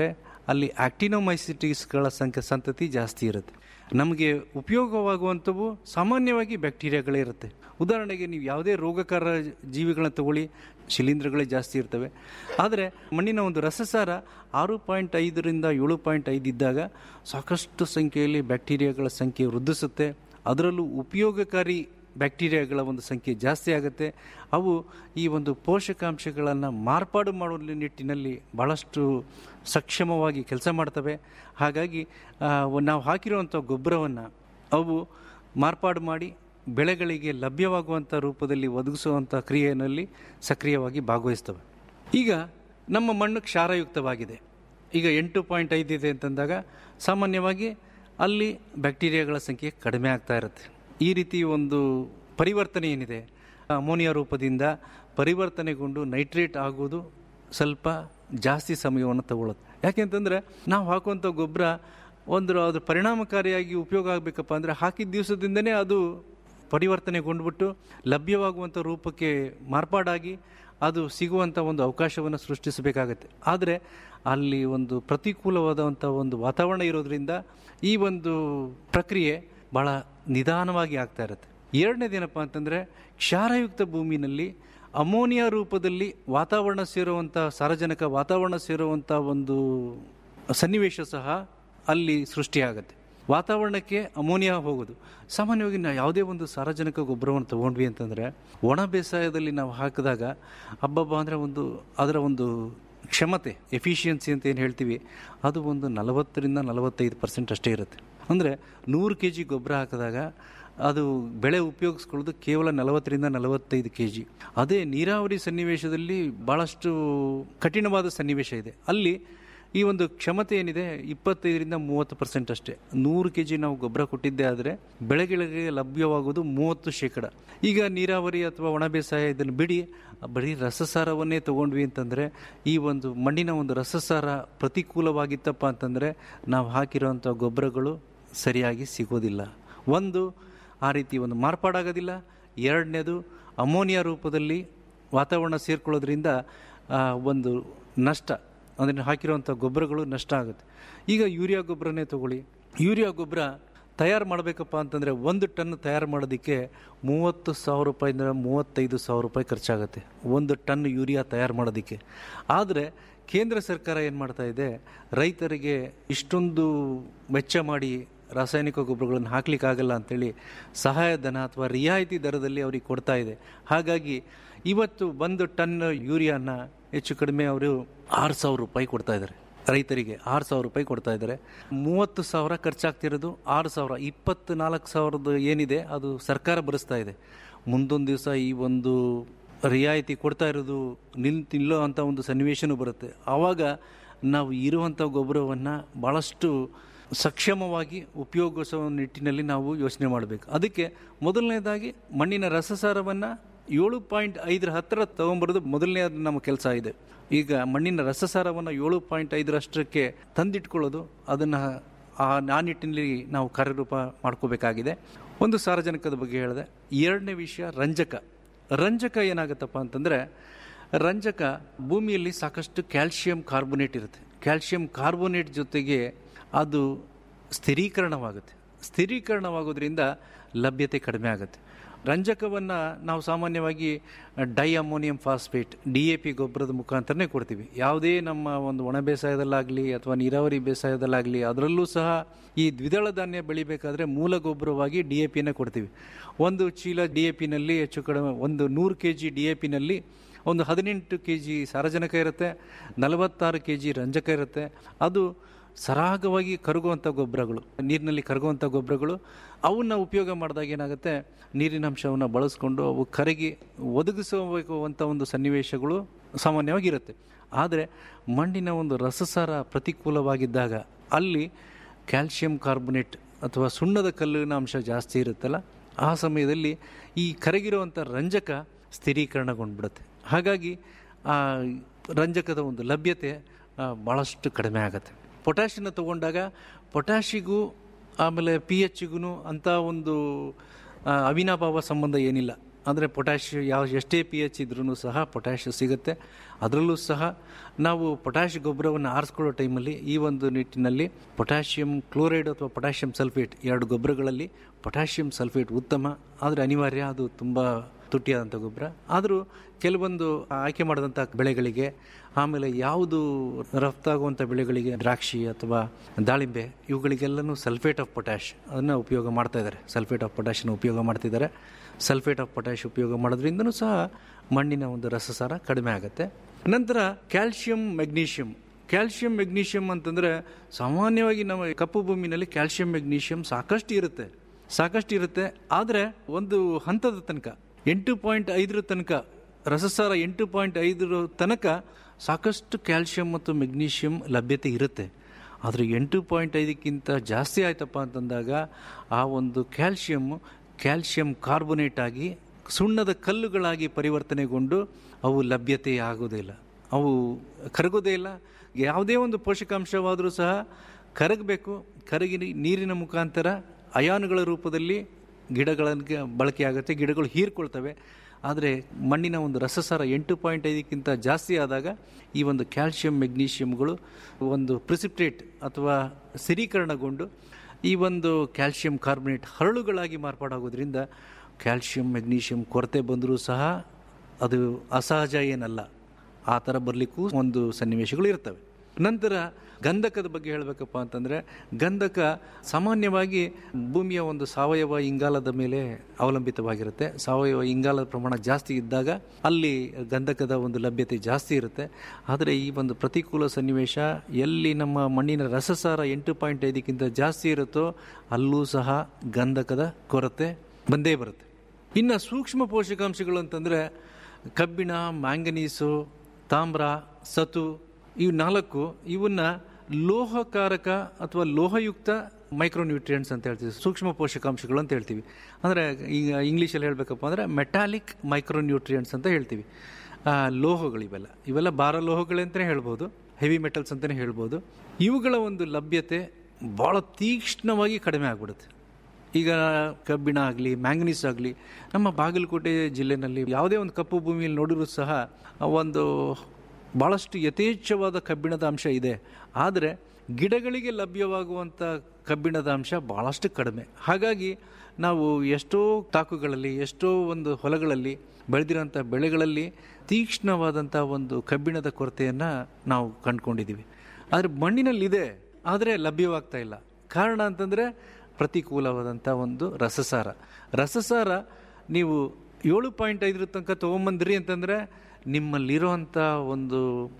ಅಲ್ಲಿ ಆಕ್ಟಿನೋಮೈಸಿಟಿಸ್ಗಳ ಸಂಖ್ಯೆ ಸಂತತಿ ಜಾಸ್ತಿ ಇರುತ್ತೆ ನಮಗೆ ಉಪಯೋಗವಾಗುವಂಥವು ಸಾಮಾನ್ಯವಾಗಿ ಬ್ಯಾಕ್ಟೀರಿಯಾಗಳೇ ಇರುತ್ತೆ ಉದಾಹರಣೆಗೆ ನೀವು ಯಾವುದೇ ರೋಗಕಾರ ಜೀವಿಗಳನ್ನ ತಗೊಳ್ಳಿ ಶಿಲೀಂಧ್ರಗಳೇ ಜಾಸ್ತಿ ಇರ್ತವೆ ಆದರೆ ಮಣ್ಣಿನ ಒಂದು ರಸಸಾರ ಆರು ಪಾಯಿಂಟ್ ಐದರಿಂದ ಏಳು ಪಾಯಿಂಟ್ ಐದು ಇದ್ದಾಗ ಸಾಕಷ್ಟು ಸಂಖ್ಯೆಯಲ್ಲಿ ಬ್ಯಾಕ್ಟೀರಿಯಾಗಳ ಸಂಖ್ಯೆ ವೃದ್ಧಿಸುತ್ತೆ ಅದರಲ್ಲೂ ಉಪಯೋಗಕಾರಿ ಬ್ಯಾಕ್ಟೀರಿಯಾಗಳ ಒಂದು ಸಂಖ್ಯೆ ಜಾಸ್ತಿ ಆಗುತ್ತೆ ಅವು ಈ ಒಂದು ಪೋಷಕಾಂಶಗಳನ್ನು ಮಾರ್ಪಾಡು ಮಾಡುವ ನಿಟ್ಟಿನಲ್ಲಿ ಭಾಳಷ್ಟು ಸಕ್ಷಮವಾಗಿ ಕೆಲಸ ಮಾಡ್ತವೆ ಹಾಗಾಗಿ ಆ, ನಾವು ಹಾಕಿರುವಂಥ ಗೊಬ್ಬರವನ್ನು ಅವು ಮಾರ್ಪಾಡು ಮಾಡಿ ಬೆಳೆಗಳಿಗೆ ಲಭ್ಯವಾಗುವಂಥ ರೂಪದಲ್ಲಿ ಒದಗಿಸುವಂಥ ಕ್ರಿಯೆಯಲ್ಲಿ ಸಕ್ರಿಯವಾಗಿ ಭಾಗವಹಿಸ್ತವೆ ಈಗ ನಮ್ಮ ಮಣ್ಣು ಕ್ಷಾರಯುಕ್ತವಾಗಿದೆ ಈಗ ಎಂಟು ಪಾಯಿಂಟ್ ಐದು ಇದೆ ಅಂತಂದಾಗ ಸಾಮಾನ್ಯವಾಗಿ ಅಲ್ಲಿ ಬ್ಯಾಕ್ಟೀರಿಯಾಗಳ ಸಂಖ್ಯೆ ಕಡಿಮೆ ಆಗ್ತಾ ಇರುತ್ತೆ ಈ ರೀತಿ ಒಂದು ಪರಿವರ್ತನೆ ಏನಿದೆ ಅಮೋನಿಯಾ ರೂಪದಿಂದ ಪರಿವರ್ತನೆಗೊಂಡು ನೈಟ್ರೇಟ್ ಆಗೋದು ಸ್ವಲ್ಪ ಜಾಸ್ತಿ ಸಮಯವನ್ನು ತಗೊಳುತ್ತೆ ಯಾಕೆಂತಂದರೆ ನಾವು ಹಾಕುವಂಥ ಗೊಬ್ಬರ ಒಂದು ಅದ್ರ ಪರಿಣಾಮಕಾರಿಯಾಗಿ ಉಪಯೋಗ ಆಗಬೇಕಪ್ಪ ಅಂದರೆ ಹಾಕಿದ ದಿವಸದಿಂದನೇ ಅದು ಪರಿವರ್ತನೆಗೊಂಡ್ಬಿಟ್ಟು ಲಭ್ಯವಾಗುವಂಥ ರೂಪಕ್ಕೆ ಮಾರ್ಪಾಡಾಗಿ ಅದು ಸಿಗುವಂಥ ಒಂದು ಅವಕಾಶವನ್ನು ಸೃಷ್ಟಿಸಬೇಕಾಗತ್ತೆ ಆದರೆ ಅಲ್ಲಿ ಒಂದು ಪ್ರತಿಕೂಲವಾದಂಥ ಒಂದು ವಾತಾವರಣ ಇರೋದ್ರಿಂದ ಈ ಒಂದು ಪ್ರಕ್ರಿಯೆ ಭಾಳ ನಿಧಾನವಾಗಿ ಆಗ್ತಾ ಇರುತ್ತೆ ಎರಡನೇದೇನಪ್ಪ ಅಂತಂದರೆ ಕ್ಷಾರಯುಕ್ತ ಭೂಮಿನಲ್ಲಿ ಅಮೋನಿಯಾ ರೂಪದಲ್ಲಿ ವಾತಾವರಣ ಸೇರುವಂಥ ಸಾರಜನಕ ವಾತಾವರಣ ಸೇರುವಂಥ ಒಂದು ಸನ್ನಿವೇಶ ಸಹ ಅಲ್ಲಿ ಸೃಷ್ಟಿಯಾಗತ್ತೆ ವಾತಾವರಣಕ್ಕೆ ಅಮೋನಿಯಾ ಹೋಗೋದು ಸಾಮಾನ್ಯವಾಗಿ ನಾವು ಯಾವುದೇ ಒಂದು ಸಾರಜನಕ ಗೊಬ್ಬರವನ್ನು ತಗೊಂಡ್ವಿ ಅಂತಂದರೆ ಒಣ ಬೇಸಾಯದಲ್ಲಿ ನಾವು ಹಾಕಿದಾಗ ಹಬ್ಬಬ್ಬ ಅಂದರೆ ಒಂದು ಅದರ ಒಂದು ಕ್ಷಮತೆ ಎಫಿಷಿಯನ್ಸಿ ಅಂತ ಏನು ಹೇಳ್ತೀವಿ ಅದು ಒಂದು ನಲವತ್ತರಿಂದ ನಲವತ್ತೈದು ಪರ್ಸೆಂಟ್ ಅಷ್ಟೇ ಇರುತ್ತೆ ಅಂದರೆ ನೂರು ಕೆ ಜಿ ಗೊಬ್ಬರ ಹಾಕಿದಾಗ ಅದು ಬೆಳೆ ಉಪಯೋಗಿಸ್ಕೊಳ್ಳೋದು ಕೇವಲ ನಲವತ್ತರಿಂದ ನಲವತ್ತೈದು ಕೆ ಜಿ ಅದೇ ನೀರಾವರಿ ಸನ್ನಿವೇಶದಲ್ಲಿ ಭಾಳಷ್ಟು ಕಠಿಣವಾದ ಸನ್ನಿವೇಶ ಇದೆ ಅಲ್ಲಿ ಈ ಒಂದು ಕ್ಷಮತೆ ಏನಿದೆ ಇಪ್ಪತ್ತೈದರಿಂದ ಮೂವತ್ತು ಪರ್ಸೆಂಟ್ ಅಷ್ಟೇ ನೂರು ಕೆ ಜಿ ನಾವು ಗೊಬ್ಬರ ಕೊಟ್ಟಿದ್ದೇ ಆದರೆ ಬೆಳೆಗಳಿಗೆ ಲಭ್ಯವಾಗೋದು ಮೂವತ್ತು ಶೇಕಡ ಈಗ ನೀರಾವರಿ ಅಥವಾ ಒಣ ಬೇಸಾಯ ಇದನ್ನು ಬಿಡಿ ಬರೀ ರಸಸಾರವನ್ನೇ ತಗೊಂಡ್ವಿ ಅಂತಂದರೆ ಈ ಒಂದು ಮಣ್ಣಿನ ಒಂದು ರಸಸಾರ ಪ್ರತಿಕೂಲವಾಗಿತ್ತಪ್ಪ ಅಂತಂದರೆ ನಾವು ಹಾಕಿರೋವಂಥ ಗೊಬ್ಬರಗಳು ಸರಿಯಾಗಿ ಸಿಗೋದಿಲ್ಲ ಒಂದು ಆ ರೀತಿ ಒಂದು ಮಾರ್ಪಾಡಾಗೋದಿಲ್ಲ ಎರಡನೇದು ಅಮೋನಿಯಾ ರೂಪದಲ್ಲಿ ವಾತಾವರಣ ಸೇರ್ಕೊಳ್ಳೋದ್ರಿಂದ ಆ, ಒಂದು ನಷ್ಟ ಅದನ್ನು ಹಾಕಿರುವಂಥ ಗೊಬ್ಬರಗಳು ನಷ್ಟ ಆಗುತ್ತೆ ಈಗ ಯೂರಿಯಾ ಗೊಬ್ಬರನೇ ತಗೊಳ್ಳಿ ಯೂರಿಯಾ ಗೊಬ್ಬರ ತಯಾರು ಮಾಡಬೇಕಪ್ಪ ಅಂತಂದರೆ ಒಂದು ಟನ್ ತಯಾರು ಮಾಡೋದಕ್ಕೆ ಮೂವತ್ತು ಸಾವಿರ ರೂಪಾಯಿಂದ ಮೂವತ್ತೈದು ಸಾವಿರ ರೂಪಾಯಿ ಖರ್ಚಾಗುತ್ತೆ ಒಂದು ಟನ್ ಯೂರಿಯಾ ತಯಾರು ಮಾಡೋದಕ್ಕೆ ಆದರೆ ಕೇಂದ್ರ ಸರ್ಕಾರ ಏನು ಮಾಡ್ತಾ ಇದೆ ರೈತರಿಗೆ ಇಷ್ಟೊಂದು ವೆಚ್ಚ ಮಾಡಿ ರಾಸಾಯನಿಕ ಗೊಬ್ಬರಗಳನ್ನು ಹಾಕ್ಲಿಕ್ಕಾಗಲ್ಲ ಅಂತೇಳಿ ಸಹಾಯಧನ ಅಥವಾ ರಿಯಾಯಿತಿ ದರದಲ್ಲಿ ಅವ್ರಿಗೆ ಕೊಡ್ತಾ ಇದೆ ಹಾಗಾಗಿ ಇವತ್ತು ಒಂದು ಟನ್ ಯೂರಿಯಾನ ಹೆಚ್ಚು ಕಡಿಮೆ ಅವರು ಆರು ಸಾವಿರ ರೂಪಾಯಿ ಕೊಡ್ತಾ ಇದ್ದಾರೆ ರೈತರಿಗೆ ಆರು ಸಾವಿರ ರೂಪಾಯಿ ಕೊಡ್ತಾ ಇದ್ದಾರೆ ಮೂವತ್ತು ಸಾವಿರ ಖರ್ಚಾಗ್ತಿರೋದು ಆರು ಸಾವಿರ ಇಪ್ಪತ್ತು ನಾಲ್ಕು ಸಾವಿರದ ಏನಿದೆ ಅದು ಸರ್ಕಾರ ಭರಿಸ್ತಾ ಇದೆ ಮುಂದೊಂದು ದಿವಸ ಈ ಒಂದು ರಿಯಾಯಿತಿ ಕೊಡ್ತಾ ಇರೋದು ನಿಲ್ತಿಲ್ಲೋ ಅಂತ ಒಂದು ಸನ್ನಿವೇಶನೂ ಬರುತ್ತೆ ಆವಾಗ ನಾವು ಇರುವಂಥ ಗೊಬ್ಬರವನ್ನು ಭಾಳಷ್ಟು ಸಕ್ಷಮವಾಗಿ ಉಪಯೋಗಿಸುವ ನಿಟ್ಟಿನಲ್ಲಿ ನಾವು ಯೋಚನೆ ಮಾಡಬೇಕು ಅದಕ್ಕೆ ಮೊದಲನೇದಾಗಿ ಮಣ್ಣಿನ ರಸಸಾರವನ್ನು ಏಳು ಪಾಯಿಂಟ್ ಐದರ ಹತ್ತಿರ ತೊಗೊಂಬರೋದು ಮೊದಲನೇ ನಮ್ಮ ಕೆಲಸ ಇದೆ ಈಗ ಮಣ್ಣಿನ ರಸಸಾರವನ್ನು ಏಳು ಪಾಯಿಂಟ್ ಐದರಷ್ಟಕ್ಕೆ ತಂದಿಟ್ಕೊಳ್ಳೋದು ಅದನ್ನು ಆ ಆ ನಿಟ್ಟಿನಲ್ಲಿ ನಾವು ಕಾರ್ಯರೂಪ ಮಾಡ್ಕೋಬೇಕಾಗಿದೆ ಒಂದು ಸಾರಜನಕದ ಬಗ್ಗೆ ಹೇಳಿದೆ ಎರಡನೇ ವಿಷಯ ರಂಜಕ ರಂಜಕ ಏನಾಗುತ್ತಪ್ಪ ಅಂತಂದರೆ ರಂಜಕ ಭೂಮಿಯಲ್ಲಿ ಸಾಕಷ್ಟು ಕ್ಯಾಲ್ಶಿಯಂ ಕಾರ್ಬೋನೇಟ್ ಇರುತ್ತೆ ಕ್ಯಾಲ್ಶಿಯಂ ಕಾರ್ಬೋನೇಟ್ ಜೊತೆಗೆ ಅದು ಸ್ಥಿರೀಕರಣವಾಗುತ್ತೆ ಸ್ಥಿರೀಕರಣವಾಗೋದ್ರಿಂದ ಲಭ್ಯತೆ ಕಡಿಮೆ ಆಗುತ್ತೆ ರಂಜಕವನ್ನು ನಾವು ಸಾಮಾನ್ಯವಾಗಿ diammonium phosphate D A P ಗೊಬ್ಬರದ ಮುಖಾಂತರನೇ ಕೊಡ್ತೀವಿ ಯಾವುದೇ ನಮ್ಮ ಒಂದು ಒಣ ಬೇಸಾಯದಲ್ಲಾಗಲಿ ಅಥವಾ ನೀರಾವರಿ ಬೇಸಾಯದಲ್ಲಾಗಲಿ ಅದರಲ್ಲೂ ಸಹ ಈ ದ್ವಿದಳ ಧಾನ್ಯ ಬೆಳಿಬೇಕಾದ್ರೆ ಮೂಲ ಗೊಬ್ಬರವಾಗಿ ಡಿ ಎ ಪಿನ ಕೊಡ್ತೀವಿ ಒಂದು ಚೀಲ ಡಿ ಎ ಪಿನಲ್ಲಿ ಹೆಚ್ಚು ಕಡಿಮೆ ಒಂದು ನೂರು ಕೆ ಜಿ ಡಿ ಎ ಪಿನಲ್ಲಿ ಒಂದು ಹದಿನೆಂಟು ಕೆ ಜಿ ಸಾರಜನಕ ಇರುತ್ತೆ ನಲವತ್ತಾರು ಕೆ ಜಿ ರಂಜಕ ಇರುತ್ತೆ ಅದು ಸರಾಗವಾಗಿ ಕರಗುವಂಥ ಗೊಬ್ಬರಗಳು ನೀರಿನಲ್ಲಿ ಕರಗುವಂಥ ಗೊಬ್ಬರಗಳು ಅವನ್ನ ಉಪಯೋಗ ಮಾಡಿದಾಗ ಏನಾಗುತ್ತೆ ನೀರಿನ ಅಂಶವನ್ನು ಬಳಸ್ಕೊಂಡು ಅವು ಕರಗಿ ಒದಗಿಸಬೇಕು ಅಂತ ಒಂದು ಸನ್ನಿವೇಶಗಳು ಸಾಮಾನ್ಯವಾಗಿರುತ್ತೆ ಆದರೆ ಮಣ್ಣಿನ ಒಂದು ರಸಸಾರ ಪ್ರತಿಕೂಲವಾಗಿದ್ದಾಗ ಅಲ್ಲಿ ಕ್ಯಾಲ್ಶಿಯಂ ಕಾರ್ಬೊನೇಟ್ ಅಥವಾ ಸುಣ್ಣದ ಕಲ್ಲಿನ ಅಂಶ ಜಾಸ್ತಿ ಇರುತ್ತಲ್ಲ ಆ ಸಮಯದಲ್ಲಿ ಈ ಕರಗಿರುವಂಥ ರಂಜಕ ಸ್ಥಿರೀಕರಣಗೊಂಡ್ಬಿಡುತ್ತೆ ಹಾಗಾಗಿ ಆ ರಂಜಕದ ಒಂದು ಲಭ್ಯತೆ ಆ, ಭಾಳಷ್ಟು ಕಡಿಮೆ ಆಗುತ್ತೆ ಪೊಟ್ಯಾಷಿಯನ್ನ ತಗೊಂಡಾಗ ಪೊಟ್ಯಾಷಿಗೂ ಆಮೇಲೆ ಪಿ ಎಚ್ಗೂ ಅಂಥ ಒಂದು ಆ, ಅವಿನಾಭಾವ ಸಂಬಂಧ ಏನಿಲ್ಲ ಅಂದರೆ ಪೊಟ್ಯಾಶ್ ಯಾವ ಎಷ್ಟೇ ಪಿ ಎಚ್ ಇದ್ರೂ ಸಹ ಪೊಟ್ಯಾಶ್ ಸಿಗುತ್ತೆ ಅದರಲ್ಲೂ ಸಹ ನಾವು ಪೊಟ್ಯಾಶ್ ಗೊಬ್ಬರವನ್ನು ಆರಿಸ್ಕೊಳ್ಳೋ ಟೈಮಲ್ಲಿ ಈ ಒಂದು ನಿಟ್ಟಿನಲ್ಲಿ ಪೊಟ್ಯಾಷಿಯಂ ಕ್ಲೋರೈಡ್ ಅಥವಾ ಪೊಟ್ಯಾಷಿಯಂ ಸಲ್ಫೇಟ್ ಎರಡು ಗೊಬ್ಬರಗಳಲ್ಲಿ ಪೊಟ್ಯಾಷಿಯಂ ಸಲ್ಫೇಟ್ ಉತ್ತಮ ಆದರೆ ಅನಿವಾರ್ಯ ಅದು ತುಂಬ ತುಟ್ಟಿಯಾದಂಥ ಗೊಬ್ಬರ ಆದರೂ ಕೆಲವೊಂದು ಆಯ್ಕೆ ಮಾಡಿದಂಥ ಬೆಳೆಗಳಿಗೆ ಆಮೇಲೆ ಯಾವುದು ರಫ್ತಾಗುವಂಥ ಬೆಳೆಗಳಿಗೆ ದ್ರಾಕ್ಷಿ ಅಥವಾ ದಾಳಿಂಬೆ ಇವುಗಳಿಗೆಲ್ಲನೂ ಸಲ್ಫೇಟ್ ಆಫ್ ಪೊಟ್ಯಾಶ್ ಅದನ್ನು ಉಪಯೋಗ ಮಾಡ್ತಾ ಇದ್ದಾರೆ ಸಲ್ಫೇಟ್ ಆಫ್ ಪೊಟ್ಯಾಶನ್ನು ಉಪಯೋಗ ಮಾಡ್ತಿದ್ದಾರೆ ಸಲ್ಫೇಟ್ ಆಫ್ ಪೊಟ್ಯಾಶ್ ಉಪಯೋಗ ಮಾಡೋದ್ರಿಂದನೂ ಸಹ ಮಣ್ಣಿನ ಒಂದು ರಸಸಾರ ಕಡಿಮೆ ಆಗುತ್ತೆ ನಂತರ ಕ್ಯಾಲ್ಶಿಯಂ ಮೆಗ್ನೀಷಿಯಂ ಕ್ಯಾಲ್ಶಿಯಂ ಮೆಗ್ನೀಷಿಯಂ ಅಂತಂದರೆ ಸಾಮಾನ್ಯವಾಗಿ ನಮ್ಮ ಕಪ್ಪು ಭೂಮಿನಲ್ಲಿ ಕ್ಯಾಲ್ಶಿಯಂ ಮೆಗ್ನೀಷಿಯಂ ಸಾಕಷ್ಟು ಇರುತ್ತೆ ಸಾಕಷ್ಟು ಇರುತ್ತೆ ಆದರೆ ಒಂದು ಹಂತದ ತನಕ ಎಂಟು ಪಾಯಿಂಟ್ ಐದರ ತನಕ ರಸಸಾರ ಎಂಟು ಪಾಯಿಂಟ್ ಐದರ ತನಕ ಸಾಕಷ್ಟು ಕ್ಯಾಲ್ಶಿಯಂ ಮತ್ತು ಮೆಗ್ನೀಷಿಯಂ ಲಭ್ಯತೆ ಇರುತ್ತೆ ಆದರೆ ಎಂಟು ಪಾಯಿಂಟ್ ಐದಕ್ಕಿಂತ ಜಾಸ್ತಿ ಆಯ್ತಪ್ಪ ಅಂತಂದಾಗ ಆ ಒಂದು ಕ್ಯಾಲ್ಶಿಯಂ ಕ್ಯಾಲ್ಶಿಯಂ ಕಾರ್ಬೊನೇಟ್ ಆಗಿ ಸುಣ್ಣದ ಕಲ್ಲುಗಳಾಗಿ ಪರಿವರ್ತನೆಗೊಂಡು ಅವು ಲಭ್ಯತೆ ಆಗೋದಿಲ್ಲ ಅವು ಕರಗೋದೇ ಇಲ್ಲ ಯಾವುದೇ ಒಂದು ಪೋಷಕಾಂಶವಾದರೂ ಸಹ ಕರಗಬೇಕು ಕರಗಿ ನೀರಿನ ಮುಖಾಂತರ ಅಯಾನುಗಳ ರೂಪದಲ್ಲಿ ಗಿಡಗಳಿಗೆ ಬಳಕೆ ಆಗುತ್ತೆ ಗಿಡಗಳು ಹೀರ್ಕೊಳ್ತವೆ ಆದರೆ ಮಣ್ಣಿನ ಒಂದು ರಸಸಾರ ಎಂಟು ಪಾಯಿಂಟ್ ಐದಕ್ಕಿಂತ ಜಾಸ್ತಿ ಆದಾಗ ಈ ಒಂದು ಕ್ಯಾಲ್ಶಿಯಂ ಮೆಗ್ನೀಷಿಯಂಗಳು ಒಂದು ಪ್ರಿಸಿಪ್ಟೇಟ್ ಅಥವಾ ಸ್ಥಿರೀಕರಣಗೊಂಡು ಈ ಒಂದು ಕ್ಯಾಲ್ಶಿಯಂ ಕಾರ್ಬೊನೇಟ್ ಹರಳುಗಳಾಗಿ ಮಾರ್ಪಾಡಾಗೋದ್ರಿಂದ ಕ್ಯಾಲ್ಶಿಯಂ ಮೆಗ್ನೀಷಿಯಂ ಕೊರತೆ ಬಂದರೂ ಸಹ ಅದು ಅಸಹಜ ಏನಲ್ಲ ಆ ಥರ ಬರಲಿಕ್ಕೂ ಒಂದು ಸನ್ನಿವೇಶಗಳು ಇರ್ತವೆ ನಂತರ ಗಂಧಕದ ಬಗ್ಗೆ ಹೇಳಬೇಕಪ್ಪ ಅಂತಂದರೆ ಗಂಧಕ ಸಾಮಾನ್ಯವಾಗಿ ಭೂಮಿಯ ಒಂದು ಸಾವಯವ ಇಂಗಾಲದ ಮೇಲೆ ಅವಲಂಬಿತವಾಗಿರುತ್ತೆ ಸಾವಯವ ಇಂಗಾಲದ ಪ್ರಮಾಣ ಜಾಸ್ತಿ ಇದ್ದಾಗ ಅಲ್ಲಿ ಗಂಧಕದ ಒಂದು ಲಭ್ಯತೆ ಜಾಸ್ತಿ ಇರುತ್ತೆ ಆದರೆ ಈ ಒಂದು ಪ್ರತಿಕೂಲ ಸನ್ನಿವೇಶ ಎಲ್ಲಿ ನಮ್ಮ ಮಣ್ಣಿನ ರಸಸಾರ ಎಂಟು ಪಾಯಿಂಟ್ ಐದಕ್ಕಿಂತ ಜಾಸ್ತಿ ಇರುತ್ತೋ ಅಲ್ಲೂ ಸಹ ಗಂಧಕದ ಕೊರತೆ ಬಂದೇ ಬರುತ್ತೆ ಇನ್ನು ಸೂಕ್ಷ್ಮ ಪೋಷಕಾಂಶಗಳು ಅಂತಂದರೆ ಕಬ್ಬಿಣ ಮ್ಯಾಂಗನೀಸು ತಾಮ್ರ ಸತು ಇವು ನಾಲ್ಕು ಇವನ್ನ ಲೋಹಕಾರಕ ಅಥವಾ ಲೋಹಯುಕ್ತ ಮೈಕ್ರೋನ್ಯೂಟ್ರಿಯೆಂಟ್ಸ್ ಅಂತ ಹೇಳ್ತೀವಿ ಸೂಕ್ಷ್ಮ ಪೋಷಕಾಂಶಗಳು ಅಂತ ಹೇಳ್ತೀವಿ ಅಂದರೆ ಈಗ ಇಂಗ್ಲೀಷಲ್ಲಿ ಹೇಳಬೇಕಪ್ಪ ಅಂದರೆ ಮೆಟಾಲಿಕ್ ಮೈಕ್ರೋನ್ಯೂಟ್ರಿಯೆಂಟ್ಸ್ ಅಂತ ಹೇಳ್ತೀವಿ ಆ, ಲೋಹಗಳು ಇವೆಲ್ಲ ಇವೆಲ್ಲ ಭಾರ ಲೋಹಗಳಂತಲೇ ಹೇಳ್ಬೋದು ಹೆವಿ ಮೆಟಲ್ಸ್ ಅಂತಲೇ ಹೇಳ್ಬೋದು ಇವುಗಳ ಒಂದು ಲಭ್ಯತೆ ಭಾಳ ತೀಕ್ಷ್ಣವಾಗಿ ಕಡಿಮೆ ಆಗ್ಬಿಡುತ್ತೆ ಈಗ ಕಬ್ಬಿಣ ಆಗಲಿ ಮ್ಯಾಂಗನೀಸ್ ಆಗಲಿ ನಮ್ಮ ಬಾಗಲಕೋಟೆ ಜಿಲ್ಲೆನಲ್ಲಿ ಯಾವುದೇ ಒಂದು ಕಪ್ಪು ಭೂಮಿಯಲ್ಲಿ ನೋಡಿರೂ ಸಹ ಒಂದು ಭಾಳಷ್ಟು ಯಥೇಚ್ಛವಾದ ಕಬ್ಬಿಣದ ಅಂಶ ಇದೆ ಆದರೆ ಗಿಡಗಳಿಗೆ ಲಭ್ಯವಾಗುವಂಥ ಕಬ್ಬಿಣದ ಅಂಶ ಭಾಳಷ್ಟು ಕಡಿಮೆ ಹಾಗಾಗಿ ನಾವು ಎಷ್ಟೋ ತಾಕುಗಳಲ್ಲಿ ಎಷ್ಟೋ ಒಂದು ಹೊಲಗಳಲ್ಲಿ ಬೆಳೆದಿರೋಂಥ ಬೆಳೆಗಳಲ್ಲಿ ತೀಕ್ಷ್ಣವಾದಂಥ ಒಂದು ಕಬ್ಬಿಣದ ಕೊರತೆಯನ್ನು ನಾವು ಕಂಡುಕೊಂಡಿದ್ದೀವಿ ಆದರೆ ಮಣ್ಣಿನಲ್ಲಿದೆ ಆದರೆ ಲಭ್ಯವಾಗ್ತಾ ಇಲ್ಲ ಕಾರಣ ಅಂತಂದರೆ ಪ್ರತಿಕೂಲವಾದಂಥ ಒಂದು ರಸಸಾರ ರಸಸಾರ ನೀವು ಏಳು ಪಾಯಿಂಟ್ ಐದರ ತನಕ ತೊಗೊಂಬಂದ್ರಿ ಅಂತಂದರೆ ನಿಮ್ಮಲ್ಲಿರೋವಂಥ ಒಂದು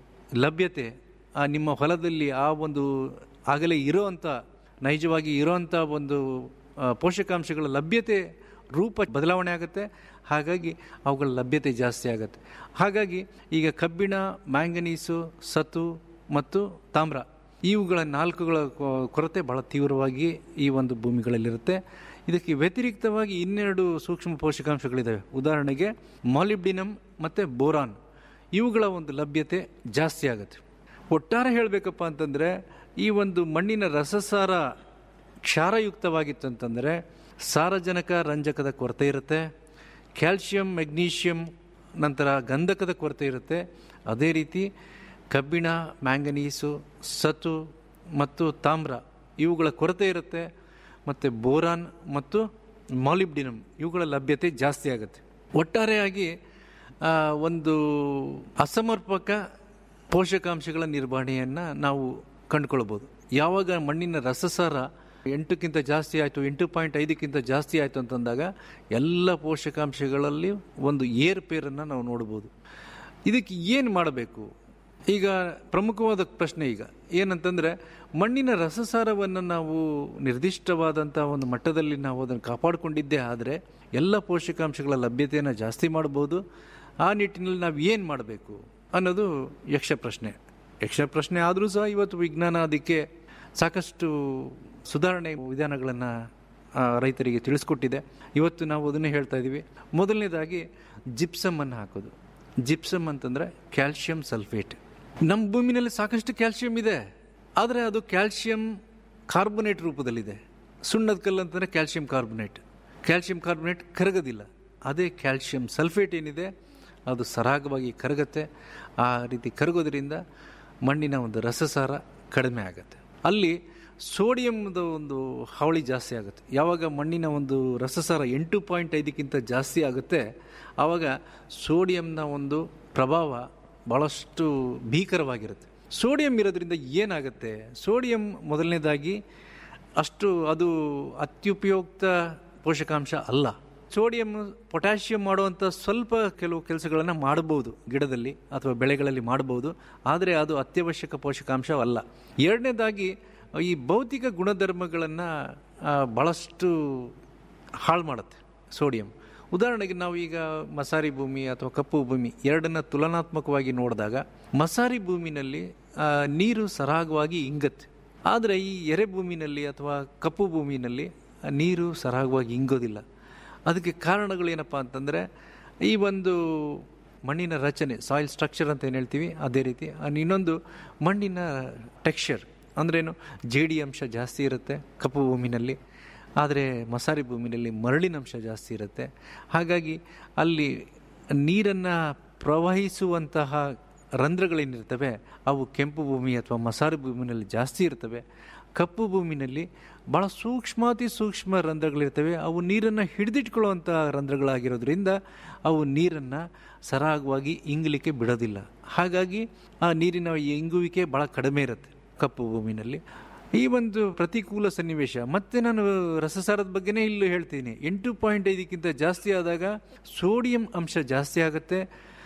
ಲಭ್ಯತೆ ಆ ನಿಮ್ಮ ಹೊಲದಲ್ಲಿ ಆ ಒಂದು ಆಗಲೇ ಇರೋವಂಥ ನೈಜವಾಗಿ ಇರೋವಂಥ ಒಂದು ಆ, ಪೋಷಕಾಂಶಗಳ ಲಭ್ಯತೆ ರೂಪ ಬದಲಾವಣೆ ಆಗುತ್ತೆ ಹಾಗಾಗಿ ಅವುಗಳ ಲಭ್ಯತೆ ಜಾಸ್ತಿ ಆಗುತ್ತೆ ಹಾಗಾಗಿ ಈಗ ಕಬ್ಬಿಣ ಮ್ಯಾಂಗನೀಸು ಸತು ಮತ್ತು ತಾಮ್ರ ಇವುಗಳ ನಾಲ್ಕುಗಳ ಕೊ- ಕೊರತೆ ಬಹಳ ತೀವ್ರವಾಗಿ ಈ ಒಂದು ಭೂಮಿಗಳಲ್ಲಿರುತ್ತೆ ಇದಕ್ಕೆ ವ್ಯತಿರಿಕ್ತವಾಗಿ ಇನ್ನೆರಡು ಸೂಕ್ಷ್ಮ ಪೋಷಕಾಂಶಗಳಿದ್ದಾವೆ ಉದಾಹರಣೆಗೆ ಮಾಲಿಬ್ಡಿನಮ್ ಮತ್ತು ಬೋರಾನ್ ಇವುಗಳ ಒಂದು ಲಭ್ಯತೆ ಜಾಸ್ತಿ ಆಗುತ್ತೆ ಒಟ್ಟಾರೆ ಹೇಳಬೇಕಪ್ಪ ಅಂತಂದರೆ ಈ ಒಂದು ಮಣ್ಣಿನ ರಸಸಾರ ಕ್ಷಾರಯುಕ್ತವಾಗಿತ್ತು ಅಂತಂದರೆ ಸಾರಜನಕ ರಂಜಕದ ಕೊರತೆ ಇರುತ್ತೆ ಕ್ಯಾಲ್ಶಿಯಂ ಮೆಗ್ನೀಷಿಯಂ ನಂತರ ಗಂಧಕದ ಕೊರತೆ ಇರುತ್ತೆ ಅದೇ ರೀತಿ ಕಬ್ಬಿಣ ಮ್ಯಾಂಗನೀಸು ಸತು ಮತ್ತು ತಾಮ್ರ ಇವುಗಳ ಕೊರತೆ ಇರುತ್ತೆ ಮತ್ತು ಬೋರಾನ್ ಮತ್ತು ಮಾಲಿಬ್ಡಿನಮ್ ಇವುಗಳ ಲಭ್ಯತೆ ಜಾಸ್ತಿ ಆಗುತ್ತೆ ಒಟ್ಟಾರೆಯಾಗಿ ಆ, ಒಂದು ಅಸಮರ್ಪಕ ಪೋಷಕಾಂಶಗಳ ನಿರ್ವಹಣೆಯನ್ನು ನಾವು ಕಂಡುಕೊಳ್ಬೋದು ಯಾವಾಗ ಮಣ್ಣಿನ ರಸಸಾರ ಎಂಟಕ್ಕಿಂತ ಜಾಸ್ತಿ ಆಯಿತು ಎಂಟು ಪಾಯಿಂಟ್ ಐದಕ್ಕಿಂತ ಜಾಸ್ತಿ ಆಯಿತು ಅಂತಂದಾಗ ಎಲ್ಲ ಪೋಷಕಾಂಶಗಳಲ್ಲಿ ಒಂದು ಏರ್ಪೇರನ್ನು ನಾವು ನೋಡ್ಬೋದು ಇದಕ್ಕೆ ಏನು ಮಾಡಬೇಕು ಈಗ ಪ್ರಮುಖವಾದ ಪ್ರಶ್ನೆ ಈಗ ಏನಂತಂದರೆ ಮಣ್ಣಿನ ರಸಸಾರವನ್ನು ನಾವು ನಿರ್ದಿಷ್ಟವಾದಂಥ ಒಂದು ಮಟ್ಟದಲ್ಲಿ ನಾವು ಅದನ್ನು ಕಾಪಾಡಿಕೊಂಡಿದ್ದೇ ಆದರೆ ಎಲ್ಲ ಪೋಷಕಾಂಶಗಳ ಲಭ್ಯತೆಯನ್ನು ಜಾಸ್ತಿ ಮಾಡ್ಬೋದು ಆ ನಿಟ್ಟಿನಲ್ಲಿ ನಾವು ಏನು ಮಾಡಬೇಕು ಅನ್ನೋದು ಯಕ್ಷ ಪ್ರಶ್ನೆ ಯಕ್ಷ ಪ್ರಶ್ನೆ ಆದರೂ ಸಹ ಇವತ್ತು ವಿಜ್ಞಾನ ಅದಕ್ಕೆ ಸಾಕಷ್ಟು ಸುಧಾರಣೆ ವಿಧಾನಗಳನ್ನು ರೈತರಿಗೆ ತಿಳಿಸ್ಕೊಟ್ಟಿದೆ ಇವತ್ತು ನಾವು ಅದನ್ನೇ ಹೇಳ್ತಾ ಇದ್ದೀವಿ ಮೊದಲನೇದಾಗಿ ಜಿಪ್ಸಮನ್ನು ಹಾಕೋದು ಜಿಪ್ಸಮ್ ಅಂತಂದರೆ ಕ್ಯಾಲ್ಶಿಯಂ ಸಲ್ಫೇಟ್ ನಮ್ಮ ಭೂಮಿನಲ್ಲಿ ಸಾಕಷ್ಟು ಕ್ಯಾಲ್ಶಿಯಂ ಇದೆ ಆದರೆ ಅದು ಕ್ಯಾಲ್ಶಿಯಂ ಕಾರ್ಬೊನೇಟ್ ರೂಪದಲ್ಲಿದೆ ಸುಣ್ಣದ ಕಲ್ಲು ಅಂತಂದರೆ ಕ್ಯಾಲ್ಶಿಯಂ ಕಾರ್ಬೊನೇಟ್ ಕ್ಯಾಲ್ಶಿಯಂ ಕಾರ್ಬೊನೇಟ್ ಕರಗೋದಿಲ್ಲ ಅದೇ ಕ್ಯಾಲ್ಶಿಯಂ ಸಲ್ಫೇಟ್ ಏನಿದೆ ಅದು ಸರಾಗವಾಗಿ ಕರಗುತ್ತೆ ಆ ರೀತಿ ಕರಗೋದ್ರಿಂದ ಮಣ್ಣಿನ ಒಂದು ರಸಸಾರ ಕಡಿಮೆ ಆಗುತ್ತೆ ಅಲ್ಲಿ ಸೋಡಿಯಂದ ಒಂದು ಹಾವಳಿ ಜಾಸ್ತಿ ಆಗುತ್ತೆ ಯಾವಾಗ ಮಣ್ಣಿನ ಒಂದು ರಸಸಾರ ಎಂಟು ಪಾಯಿಂಟ್ ಐದಕ್ಕಿಂತ ಜಾಸ್ತಿ ಆಗುತ್ತೆ ಆವಾಗ ಸೋಡಿಯಂನ ಒಂದು ಪ್ರಭಾವ ಭಾಳಷ್ಟು ಭೀಕರವಾಗಿರುತ್ತೆ ಸೋಡಿಯಂ ಇರೋದ್ರಿಂದ ಏನಾಗುತ್ತೆ ಸೋಡಿಯಂ ಮೊದಲನೇದಾಗಿ ಅಷ್ಟು ಅದು ಅತ್ಯುಪಯುಕ್ತ ಪೋಷಕಾಂಶ ಅಲ್ಲ ಸೋಡಿಯಂ ಪೊಟ್ಯಾಷಿಯಂ ಮಾಡುವಂಥ ಸ್ವಲ್ಪ ಕೆಲವು ಕೆಲಸಗಳನ್ನು ಮಾಡಬಹುದು ಗಿಡದಲ್ಲಿ ಅಥವಾ ಬೆಳೆಗಳಲ್ಲಿ ಮಾಡಬಹುದು ಆದರೆ ಅದು ಅತ್ಯವಶ್ಯಕ ಪೋಷಕಾಂಶವಲ್ಲ ಎರಡನೇದಾಗಿ ಈ ಭೌತಿಕ ಗುಣಧರ್ಮಗಳನ್ನು ಭಾಳಷ್ಟು ಹಾಳು ಮಾಡುತ್ತೆ ಸೋಡಿಯಂ ಉದಾಹರಣೆಗೆ ನಾವು ಈಗ ಮಸಾರಿ ಭೂಮಿ ಅಥವಾ ಕಪ್ಪು ಭೂಮಿ ಎರಡನ್ನ ತುಲನಾತ್ಮಕವಾಗಿ ನೋಡಿದಾಗ ಮಸಾರಿ ಭೂಮಿನಲ್ಲಿ ಆ, ನೀರು ಸರಾಗವಾಗಿ ಇಂಗತ್ತೆ ಆದರೆ ಈ ಎರೆ ಭೂಮಿನಲ್ಲಿ ಅಥವಾ ಕಪ್ಪು ಭೂಮಿನಲ್ಲಿ ಆ, ನೀರು ಸರಾಗವಾಗಿ ಇಂಗೋದಿಲ್ಲ ಅದಕ್ಕೆ ಕಾರಣಗಳೇನಪ್ಪ ಅಂತಂದರೆ ಈ ಒಂದು ಮಣ್ಣಿನ ರಚನೆ ಸಾಯಿಲ್ ಸ್ಟ್ರಕ್ಚರ್ ಅಂತ ಏನು ಹೇಳ್ತೀವಿ ಅದೇ ರೀತಿ ಅನ್ ಇನ್ನೊಂದು ಮಣ್ಣಿನ ಟೆಕ್ಸ್ಚರ್ ಅಂದ್ರೇನು ಜೇಡಿ ಅಂಶ ಜಾಸ್ತಿ ಇರುತ್ತೆ ಕಪ್ಪು ಭೂಮಿನಲ್ಲಿ ಆದರೆ ಮಸಾರಿ ಭೂಮಿನಲ್ಲಿ ಮರಳಿನಂಶ ಜಾಸ್ತಿ ಇರುತ್ತೆ ಹಾಗಾಗಿ ಅಲ್ಲಿ ನೀರನ್ನು ಪ್ರವಹಿಸುವಂತಹ ರಂಧ್ರಗಳೇನಿರ್ತವೆ ಅವು ಕೆಂಪು ಭೂಮಿ ಅಥವಾ ಮಸಾರಿ ಭೂಮಿನಲ್ಲಿ ಜಾಸ್ತಿ ಇರ್ತವೆ ಕಪ್ಪು ಭೂಮಿನಲ್ಲಿ ಭಾಳ ಸೂಕ್ಷ್ಮಾತಿ ಸೂಕ್ಷ್ಮ ರಂಧ್ರಗಳಿರ್ತವೆ ಅವು ನೀರನ್ನು ಹಿಡಿದಿಟ್ಕೊಳ್ಳುವಂಥ ರಂಧ್ರಗಳಾಗಿರೋದ್ರಿಂದ ಅವು ನೀರನ್ನು ಸರಾಗವಾಗಿ ಇಂಗಲಿಕ್ಕೆ ಬಿಡೋದಿಲ್ಲ ಹಾಗಾಗಿ ಆ ನೀರಿನ ಇಂಗುವಿಕೆ ಭಾಳ ಕಡಿಮೆ ಇರುತ್ತೆ ಕಪ್ಪು ಭೂಮಿನಲ್ಲಿ ಈ ಒಂದು ಪ್ರತಿಕೂಲ ಸನ್ನಿವೇಶ ಮತ್ತೆ ನಾನು ರಸಸಾರದ ಬಗ್ಗೆನೇ ಇಲ್ಲಿ ಹೇಳ್ತೀನಿ ಎಂಟು ಪಾಯಿಂಟ್ ಐದಕ್ಕಿಂತ ಜಾಸ್ತಿ ಆದಾಗ ಸೋಡಿಯಂ ಅಂಶ ಜಾಸ್ತಿ ಆಗುತ್ತೆ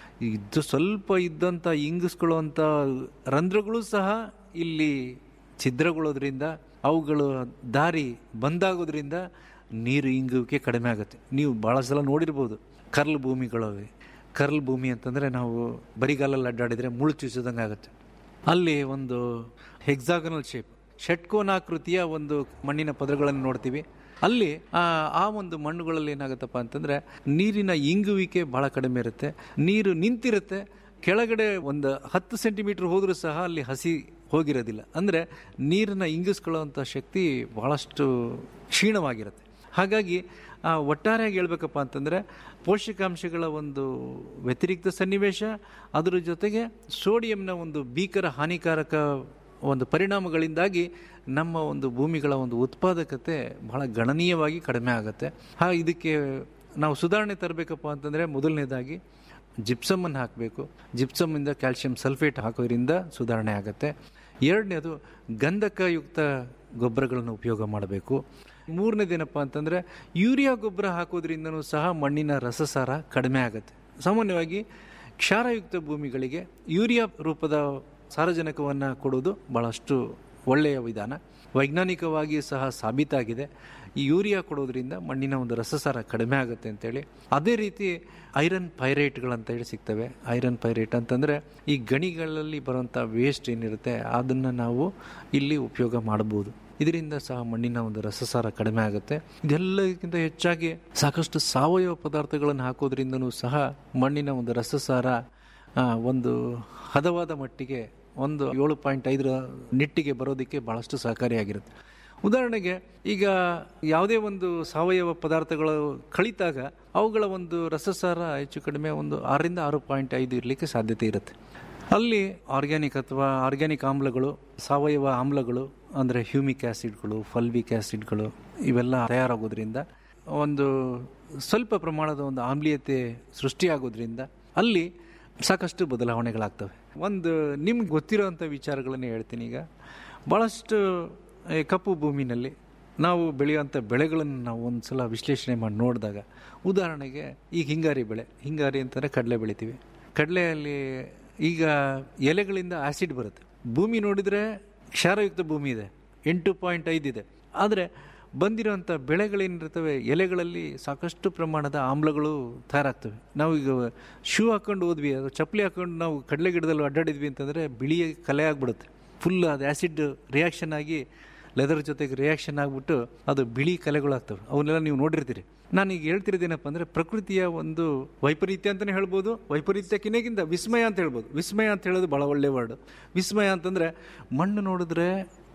ಇದು ಸ್ವಲ್ಪ ಇದ್ದಂಥ ಇಂಗಿಸ್ಕೊಳ್ಳುವಂಥ ರಂಧ್ರಗಳು ಸಹ ಇಲ್ಲಿ ಛಿದ್ರಗೊಳ್ಳೋದ್ರಿಂದ ಅವುಗಳು ದಾರಿ ಬಂದಾಗೋದ್ರಿಂದ ನೀರು ಇಂಗುವಿಕೆ ಕಡಿಮೆ ಆಗುತ್ತೆ ನೀವು ಭಾಳ ಸಲ ನೋಡಿರ್ಬೋದು ಕರ್ಲ್ ಭೂಮಿಗಳವೆ ಕರ್ಲ್ ಭೂಮಿ ಅಂತಂದರೆ ನಾವು ಬರಿಗಾಲಲ್ಲಿ ಅಡ್ಡಾಡಿದರೆ ಮುಳ್ಳು ಚುಚ್ಚದಂಗೆ ಆಗುತ್ತೆ ಅಲ್ಲಿ ಒಂದು ಹೆಕ್ಸಾಗನಲ್ ಶೇಪ್ ಷಟ್ಕೋನಾಕೃತಿಯ ಒಂದು ಮಣ್ಣಿನ ಪದರಗಳನ್ನು ನೋಡ್ತೀವಿ ಅಲ್ಲಿ ಆ ಆ ಒಂದು ಮಣ್ಣುಗಳಲ್ಲಿ ಏನಾಗುತ್ತಪ್ಪ ಅಂತಂದ್ರೆ ನೀರಿನ ಇಂಗುವಿಕೆ ಬಹಳ ಕಡಿಮೆ ಇರುತ್ತೆ ನೀರು ನಿಂತಿರುತ್ತೆ ಕೆಳಗಡೆ ಒಂದು ಹತ್ತು ಸೆಂಟಿಮೀಟರ್ ಹೋದರೂ ಸಹ ಅಲ್ಲಿ ಹಸಿ ಹೋಗಿರೋದಿಲ್ಲ ಅಂದರೆ ನೀರನ್ನ ಇಂಗಿಸ್ಕೊಳ್ಳುವಂಥ ಶಕ್ತಿ ಬಹಳಷ್ಟು ಕ್ಷೀಣವಾಗಿರುತ್ತೆ ಹಾಗಾಗಿ ಆ, ಒಟ್ಟಾರೆಯಾಗಿ ಹೇಳ್ಬೇಕಪ್ಪ ಅಂತಂದರೆ ಪೋಷಕಾಂಶಗಳ ಒಂದು ವ್ಯತಿರಿಕ್ತ ಸನ್ನಿವೇಶ ಅದರ ಜೊತೆಗೆ ಸೋಡಿಯಂನ ಒಂದು ಭೀಕರ ಹಾನಿಕಾರಕ ಒಂದು ಪರಿಣಾಮಗಳಿಂದಾಗಿ ನಮ್ಮ ಒಂದು ಭೂಮಿಗಳ ಒಂದು ಉತ್ಪಾದಕತೆ ಬಹಳ ಗಣನೀಯವಾಗಿ ಕಡಿಮೆ ಆಗುತ್ತೆ ಹಾ ಇದಕ್ಕೆ ನಾವು ಸುಧಾರಣೆ ತರಬೇಕಪ್ಪ ಅಂತಂದರೆ ಮೊದಲನೇದಾಗಿ ಜಿಪ್ಸಮನ್ನು ಹಾಕಬೇಕು ಜಿಪ್ಸಮ್ಮಿಂದ ಕ್ಯಾಲ್ಶಿಯಂ ಸಲ್ಫೇಟ್ ಹಾಕೋದ್ರಿಂದ ಸುಧಾರಣೆ ಆಗುತ್ತೆ ಎರಡನೇದು ಗಂಧಕಯುಕ್ತ ಗೊಬ್ಬರಗಳನ್ನು ಉಪಯೋಗ ಮಾಡಬೇಕು ಮೂರನೇದೇನಪ್ಪ ಅಂತಂದರೆ ಯೂರಿಯಾ ಗೊಬ್ಬರ ಹಾಕೋದ್ರಿಂದನೂ ಸಹ ಮಣ್ಣಿನ ರಸಸಾರ ಕಡಿಮೆ ಆಗುತ್ತೆ ಸಾಮಾನ್ಯವಾಗಿ ಕ್ಷಾರಯುಕ್ತ ಭೂಮಿಗಳಿಗೆ ಯೂರಿಯಾ ರೂಪದ ಸಾರಜನಕವನ್ನು ಕೊಡೋದು ಭಾಳಷ್ಟು ಒಳ್ಳೆಯ ವಿಧಾನ ವೈಜ್ಞಾನಿಕವಾಗಿ ಸಹ ಸಾಬೀತಾಗಿದೆ ಈ ಯೂರಿಯಾ ಕೊಡೋದ್ರಿಂದ ಮಣ್ಣಿನ ಒಂದು ರಸಸಾರ ಕಡಿಮೆ ಆಗುತ್ತೆ ಅಂತೇಳಿ ಅದೇ ರೀತಿ ಐರನ್ ಪೈರೇಟ್ಗಳಂತ ಹೇಳಿ ಸಿಗ್ತವೆ ಐರನ್ ಪೈರೇಟ್ ಅಂತಂದರೆ ಈ ಗಣಿಗಳಲ್ಲಿ ಬರುವಂಥ ವೇಸ್ಟ್ ಏನಿರುತ್ತೆ ಅದನ್ನು ನಾವು ಇಲ್ಲಿ ಉಪಯೋಗ ಮಾಡ್ಬೋದು ಇದರಿಂದ ಸಹ ಮಣ್ಣಿನ ಒಂದು ರಸಸಾರ ಕಡಿಮೆ ಆಗುತ್ತೆ ಇದೆಲ್ಲಕ್ಕಿಂತ ಹೆಚ್ಚಾಗಿ ಸಾಕಷ್ಟು ಸಾವಯವ ಪದಾರ್ಥಗಳನ್ನು ಹಾಕೋದ್ರಿಂದನೂ ಸಹ ಮಣ್ಣಿನ ಒಂದು ರಸಸಾರ ಆ, ಒಂದು ಹದವಾದ ಮಟ್ಟಿಗೆ ಒಂದು ಏಳು ಪಾಯಿಂಟ್ ಐದರ ನಿಟ್ಟಿಗೆ ಬರೋದಕ್ಕೆ ಭಾಳಷ್ಟು ಸಹಕಾರಿಯಾಗಿರುತ್ತೆ ಉದಾಹರಣೆಗೆ ಈಗ ಯಾವುದೇ ಒಂದು ಸಾವಯವ ಪದಾರ್ಥಗಳು ಕಳಿತಾಗ ಅವುಗಳ ಒಂದು ರಸಸಾರ ಹೆಚ್ಚು ಕಡಿಮೆ ಒಂದು ಆರರಿಂದ ಆರು ಪಾಯಿಂಟ್ ಐದು ಇರಲಿಕ್ಕೆ ಸಾಧ್ಯತೆ ಇರುತ್ತೆ ಅಲ್ಲಿ ಆರ್ಗ್ಯಾನಿಕ್ ಅಥವಾ ಆರ್ಗ್ಯಾನಿಕ್ ಆಮ್ಲಗಳು ಸಾವಯವ ಆಮ್ಲಗಳು ಅಂದರೆ ಹ್ಯೂಮಿಕ್ ಆ್ಯಸಿಡ್ಗಳು ಫಲ್ವಿಕ್ ಆ್ಯಸಿಡ್ಗಳು ಇವೆಲ್ಲ ತಯಾರಾಗೋದ್ರಿಂದ ಒಂದು ಸ್ವಲ್ಪ ಪ್ರಮಾಣದ ಒಂದು ಆಮ್ಲೀಯತೆ ಸೃಷ್ಟಿಯಾಗೋದ್ರಿಂದ ಅಲ್ಲಿ ಸಾಕಷ್ಟು ಬದಲಾವಣೆಗಳಾಗ್ತವೆ ಒಂದು ನಿಮ್ಗೆ ಗೊತ್ತಿರೋವಂಥ ವಿಚಾರಗಳನ್ನೇ ಹೇಳ್ತೀನಿ ಈಗ ಭಾಳಷ್ಟು ಈ ಕಪ್ಪು ಭೂಮಿನಲ್ಲಿ ನಾವು ಬೆಳೆಯುವಂಥ ಬೆಳೆಗಳನ್ನು ನಾವು ಒಂದು ಸಲ ವಿಶ್ಲೇಷಣೆ ಮಾಡಿ ನೋಡಿದಾಗ ಉದಾಹರಣೆಗೆ ಈಗ ಹಿಂಗಾರಿ ಬೆಳೆ ಹಿಂಗಾರಿ ಅಂತಂದರೆ ಕಡಲೆ ಬೆಳಿತೀವಿ ಕಡಲೆಯಲ್ಲಿ ಈಗ ಎಲೆಗಳಿಂದ ಆ್ಯಸಿಡ್ ಬರುತ್ತೆ ಭೂಮಿ ನೋಡಿದರೆ ಕ್ಷಾರಯುಕ್ತ ಭೂಮಿ ಇದೆ ಎಂಟು ಪಾಯಿಂಟ್ ಐದು ಇದೆ ಆದರೆ ಬಂದಿರೋಂಥ ಬೆಳೆಗಳೇನಿರ್ತವೆ ಎಲೆಗಳಲ್ಲಿ ಸಾಕಷ್ಟು ಪ್ರಮಾಣದ ಆಮ್ಲಗಳು ತಯಾರಾಗ್ತವೆ ನಾವು ಈಗ ಶೂ ಹಾಕೊಂಡು ಹೋದ್ವಿ ಅದು ಚಪ್ಪಲಿ ಹಾಕೊಂಡು ನಾವು ಕಡಲೆ ಗಿಡದಲ್ಲಿ ಅಡ್ಡಾಡಿದ್ವಿ ಅಂತಂದರೆ ಬಿಳಿ ಕಲೆ ಆಗಿಬಿಡುತ್ತೆ ಫುಲ್ ಅದು ಆ್ಯಸಿಡ್ ರಿಯಾಕ್ಷನ್ ಆಗಿ ಲೆದರ್ ಜೊತೆಗೆ ರಿಯಾಕ್ಷನ್ ಆಗಿಬಿಟ್ಟು ಅದು ಬಿಳಿ ಕಲೆಗಳಾಗ್ತವೆ ಅವನ್ನೆಲ್ಲ ನೀವು ನೋಡಿರ್ತೀರಿ ನಾನು ಈಗ ಹೇಳ್ತಿರೋದೇನಪ್ಪ ಅಂದರೆ ಪ್ರಕೃತಿಯ ಒಂದು ವೈಪರೀತ್ಯ ಅಂತಲೇ ಹೇಳ್ಬೋದು ವೈಪರೀತ್ಯಕ್ಕಿಂತ ವಿಸ್ಮಯ ಅಂತ ಹೇಳ್ಬೋದು ವಿಸ್ಮಯ ಅಂತ ಹೇಳೋದು ಭಾಳ ಒಳ್ಳೆ ವರ್ಡ್ ವಿಸ್ಮಯ ಅಂತಂದರೆ ಮಣ್ಣು ನೋಡಿದ್ರೆ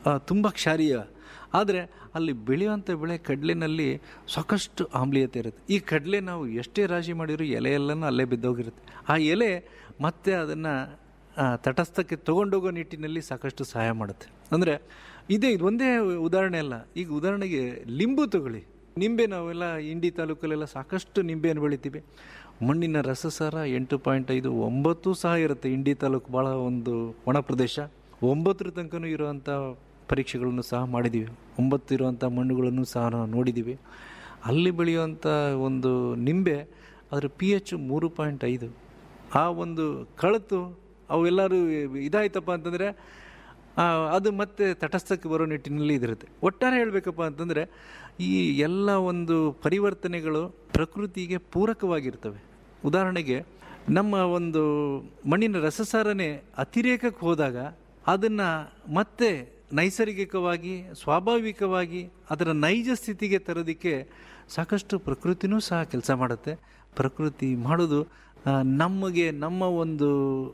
ತುಂಬ ಕ್ಷಾರೀಯ ಆದರೆ ಅಲ್ಲಿ ಬೆಳೆಯುವಂಥ ಬೆಳೆ ಕಡಲೆನಲ್ಲಿ ಸಾಕಷ್ಟು ಆಮ್ಲೀಯತೆ ಇರುತ್ತೆ ಈ ಕಡಲೆ ನಾವು ಎಷ್ಟೇ ರಾಶಿ ಮಾಡಿದರೂ ಎಲೆ ಎಲ್ಲನೂ ಅಲ್ಲೇ ಬಿದ್ದೋಗಿರುತ್ತೆ ಆ ಎಲೆ ಮತ್ತೆ ಅದನ್ನು ತಟಸ್ಥಕ್ಕೆ ತೊಗೊಂಡೋಗೋ ನಿಟ್ಟಿನಲ್ಲಿ ಸಾಕಷ್ಟು ಸಹಾಯ ಮಾಡುತ್ತೆ ಅಂದರೆ ಇದೇ ಇದು ಒಂದೇ ಉದಾಹರಣೆ ಅಲ್ಲ ಈಗ ಉದಾಹರಣೆಗೆ ಲಿಂಬು ತಗೊಳ್ಳಿ ನಿಂಬೆ ನಾವೆಲ್ಲ ಇಂಡಿ ತಾಲೂಕಲ್ಲೆಲ್ಲ ಸಾಕಷ್ಟು ನಿಂಬೆಯನ್ನು ಬೆಳಿತೀವಿ ಮಣ್ಣಿನ ರಸಸಾರ ಎಂಟು ಪಾಯಿಂಟ್ ಐದು ಒಂಬತ್ತು ಸಹ ಇರುತ್ತೆ ಇಂಡಿ ತಾಲೂಕು ಭಾಳ ಒಂದು ಒಣ ಪ್ರದೇಶ ಒಂಬತ್ತರ ತನಕನೂ ಇರುವಂಥ ಪರೀಕ್ಷೆಗಳನ್ನು ಸಹ ಮಾಡಿದ್ದೀವಿ ಒಂಬತ್ತು ಇರುವಂಥ ಮಣ್ಣುಗಳನ್ನು ಸಹ ನಾವು ನೋಡಿದ್ದೀವಿ ಅಲ್ಲಿ ಬೆಳೆಯುವಂಥ ಒಂದು ನಿಂಬೆ ಅದರ ಪಿ ಎಚ್ ಮೂರು ಪಾಯಿಂಟ್ ಐದು ಆ ಒಂದು ಕಳತು ಅವೆಲ್ಲರೂ ಇದಾಯ್ತಪ್ಪ ಅಂತಂದರೆ ಅದು ಮತ್ತೆ ತಟಸ್ಥಕ್ಕೆ ಬರೋ ನಿಟ್ಟಿನಲ್ಲಿ ಇದಿರುತ್ತೆ ಒಟ್ಟಾರೆ ಹೇಳಬೇಕಪ್ಪ ಅಂತಂದರೆ ಈ ಎಲ್ಲ ಒಂದು ಪರಿವರ್ತನೆಗಳು ಪ್ರಕೃತಿಗೆ ಪೂರಕವಾಗಿರ್ತವೆ ಉದಾಹರಣೆಗೆ ನಮ್ಮ ಒಂದು ಮಣ್ಣಿನ ರಸಸಾರನೆ ಅತಿರೇಕಕ್ಕೆ ಹೋದಾಗ ಅದನ್ನು ಮತ್ತೆ ನೈಸರ್ಗಿಕವಾಗಿ ಸ್ವಾಭಾವಿಕವಾಗಿ ಅದರ ನೈಜ ಸ್ಥಿತಿಗೆ ತರೋದಕ್ಕೆ ಸಾಕಷ್ಟು ಪ್ರಕೃತಿನೂ ಸಹ ಕೆಲಸ ಮಾಡುತ್ತೆ ಪ್ರಕೃತಿ ಮಾಡೋದು ಆ, ನಮಗೆ ನಮ್ಮ ಒಂದು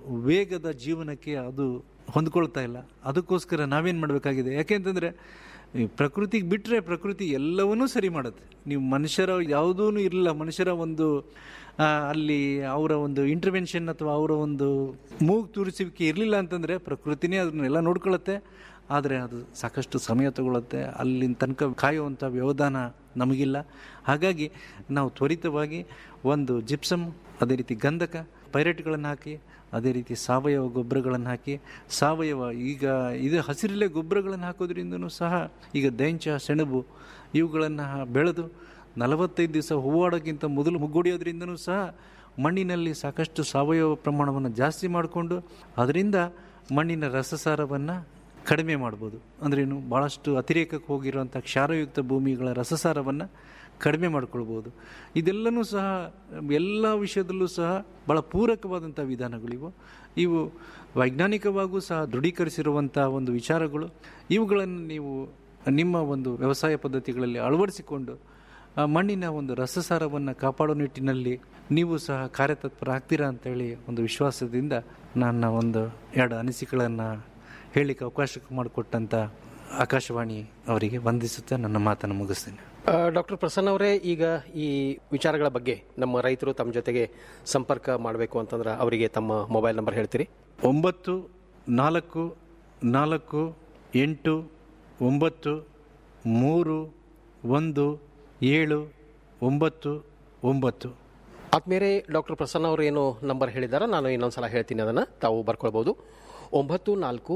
ವೇಗದ ಜೀವನಕ್ಕೆ ಅದು ಹೊಂದ್ಕೊಳ್ತಾ ಇಲ್ಲ ಅದಕ್ಕೋಸ್ಕರ ನಾವೇನು ಮಾಡಬೇಕಾಗಿದೆ ಯಾಕೆಂತಂದರೆ ಈ ಪ್ರಕೃತಿಗೆ ಬಿಟ್ಟರೆ ಪ್ರಕೃತಿ ಎಲ್ಲವನ್ನೂ ಸರಿ ಮಾಡುತ್ತೆ ನೀವು ಮನುಷ್ಯರ ಯಾವುದೂ ಇರಲಿಲ್ಲ ಮನುಷ್ಯರ ಒಂದು ಆ, ಅಲ್ಲಿ ಅವರ ಒಂದು ಇಂಟರ್ವೆನ್ಷನ್ ಅಥವಾ ಅವರ ಒಂದು ಮೂಗು ತೂರಿಸುವಿಕೆ ಇರಲಿಲ್ಲ ಅಂತಂದರೆ ಪ್ರಕೃತಿನೇ ಅದನ್ನೆಲ್ಲ ನೋಡ್ಕೊಳ್ಳುತ್ತೆ ಆದರೆ ಅದು ಸಾಕಷ್ಟು ಸಮಯ ತಗೊಳ್ಳುತ್ತೆ ಅಲ್ಲಿನ ತನಕ ಕಾಯುವಂಥ ವ್ಯವಧಾನ ನಮಗಿಲ್ಲ ಹಾಗಾಗಿ ನಾವು ತ್ವರಿತವಾಗಿ ಒಂದು ಜಿಪ್ಸಮ್ ಅದೇ ರೀತಿ ಗಂಧಕ ಪೈರೆಟ್ಗಳನ್ನು ಹಾಕಿ ಅದೇ ರೀತಿ ಸಾವಯವ ಗೊಬ್ಬರಗಳನ್ನು ಹಾಕಿ ಸಾವಯವ ಈಗ ಇದು ಹಸಿರಲೆ ಗೊಬ್ಬರಗಳನ್ನು ಹಾಕೋದ್ರಿಂದನೂ ಸಹ ಈಗ ದೆಂಚ ಸೆಣಬು ಇವುಗಳನ್ನು ಬೆಳೆದು ನಲವತ್ತೈದು ದಿವಸ ಹೂವಾಡೋಕ್ಕಿಂತ ಮೊದಲು ಮುಗ್ಗುಡಿಯೋದ್ರಿಂದನೂ ಸಹ ಮಣ್ಣಿನಲ್ಲಿ ಸಾಕಷ್ಟು ಸಾವಯವ ಪ್ರಮಾಣವನ್ನು ಜಾಸ್ತಿ ಮಾಡಿಕೊಂಡು ಅದರಿಂದ ಮಣ್ಣಿನ ರಸಸಾರವನ್ನು ಕಡಿಮೆ ಮಾಡ್ಬೋದು ಅಂದ್ರೇನು ಭಾಳಷ್ಟು ಅತಿರೇಕಕ್ಕೆ ಹೋಗಿರುವಂಥ ಕ್ಷಾರಯುಕ್ತ ಭೂಮಿಗಳ ರಸಸಾರವನ್ನು ಕಡಿಮೆ ಮಾಡ್ಕೊಳ್ಬೋದು ಇದೆಲ್ಲನೂ ಸಹ ಎಲ್ಲ ವಿಷಯದಲ್ಲೂ ಸಹ ಭಾಳ ಪೂರಕವಾದಂಥ ವಿಧಾನಗಳಿವು ಇವು ವೈಜ್ಞಾನಿಕವಾಗೂ ಸಹ ದೃಢೀಕರಿಸಿರುವಂಥ ಒಂದು ವಿಚಾರಗಳು ಇವುಗಳನ್ನು ನೀವು ನಿಮ್ಮ ಒಂದು ವ್ಯವಸಾಯ ಪದ್ಧತಿಗಳಲ್ಲಿ ಅಳವಡಿಸಿಕೊಂಡು ಆ ಮಣ್ಣಿನ ಒಂದು ರಸಸಾರವನ್ನು ಕಾಪಾಡೋ ನಿಟ್ಟಿನಲ್ಲಿ ನೀವು ಸಹ ಕಾರ್ಯತತ್ಪರ ಆಗ್ತೀರಾ ಅಂತೇಳಿ ಒಂದು ವಿಶ್ವಾಸದಿಂದ ನನ್ನ ಒಂದು ಎರಡು ಅನಿಸಿಕೆಗಳನ್ನು ಹೇಳಲಿಕ್ಕೆ ಅವಕಾಶ ಮಾಡಿಕೊಟ್ಟಂಥ ಆಕಾಶವಾಣಿ ಅವರಿಗೆ ವಂದಿಸುತ್ತಾ ನನ್ನ ಮಾತನ್ನು ಮುಗಿಸ್ತೇನೆ ಡಾಕ್ಟರ್ ಪ್ರಸನ್ನ ಅವರೇ ಈಗ ಈ ವಿಚಾರಗಳ ಬಗ್ಗೆ ನಮ್ಮ ರೈತರು ತಮ್ಮ ಜೊತೆಗೆ ಸಂಪರ್ಕ ಮಾಡಬೇಕು ಅಂತಂದ್ರೆ ಅವರಿಗೆ ತಮ್ಮ ಮೊಬೈಲ್ ನಂಬರ್ ಹೇಳ್ತೀರಿ ಒಂಬತ್ತು ನಾಲ್ಕು ನಾಲ್ಕು ಎಂಟು ಒಂಬತ್ತು ಮೂರು ಒಂದು ಏಳು ಒಂಬತ್ತು ಒಂಬತ್ತು ಆದ್ಮೇಲೆ ಡಾಕ್ಟರ್ ಪ್ರಸನ್ನ ಅವರು ಏನು ನಂಬರ್ ಹೇಳಿದಾರ ನಾನು ಇನ್ನೊಂದ್ಸಲ ಹೇಳ್ತೀನಿ ಅದನ್ನು ತಾವು ಬರ್ಕೊಳ್ಬೋದು ಒಂಬತ್ತು ನಾಲ್ಕು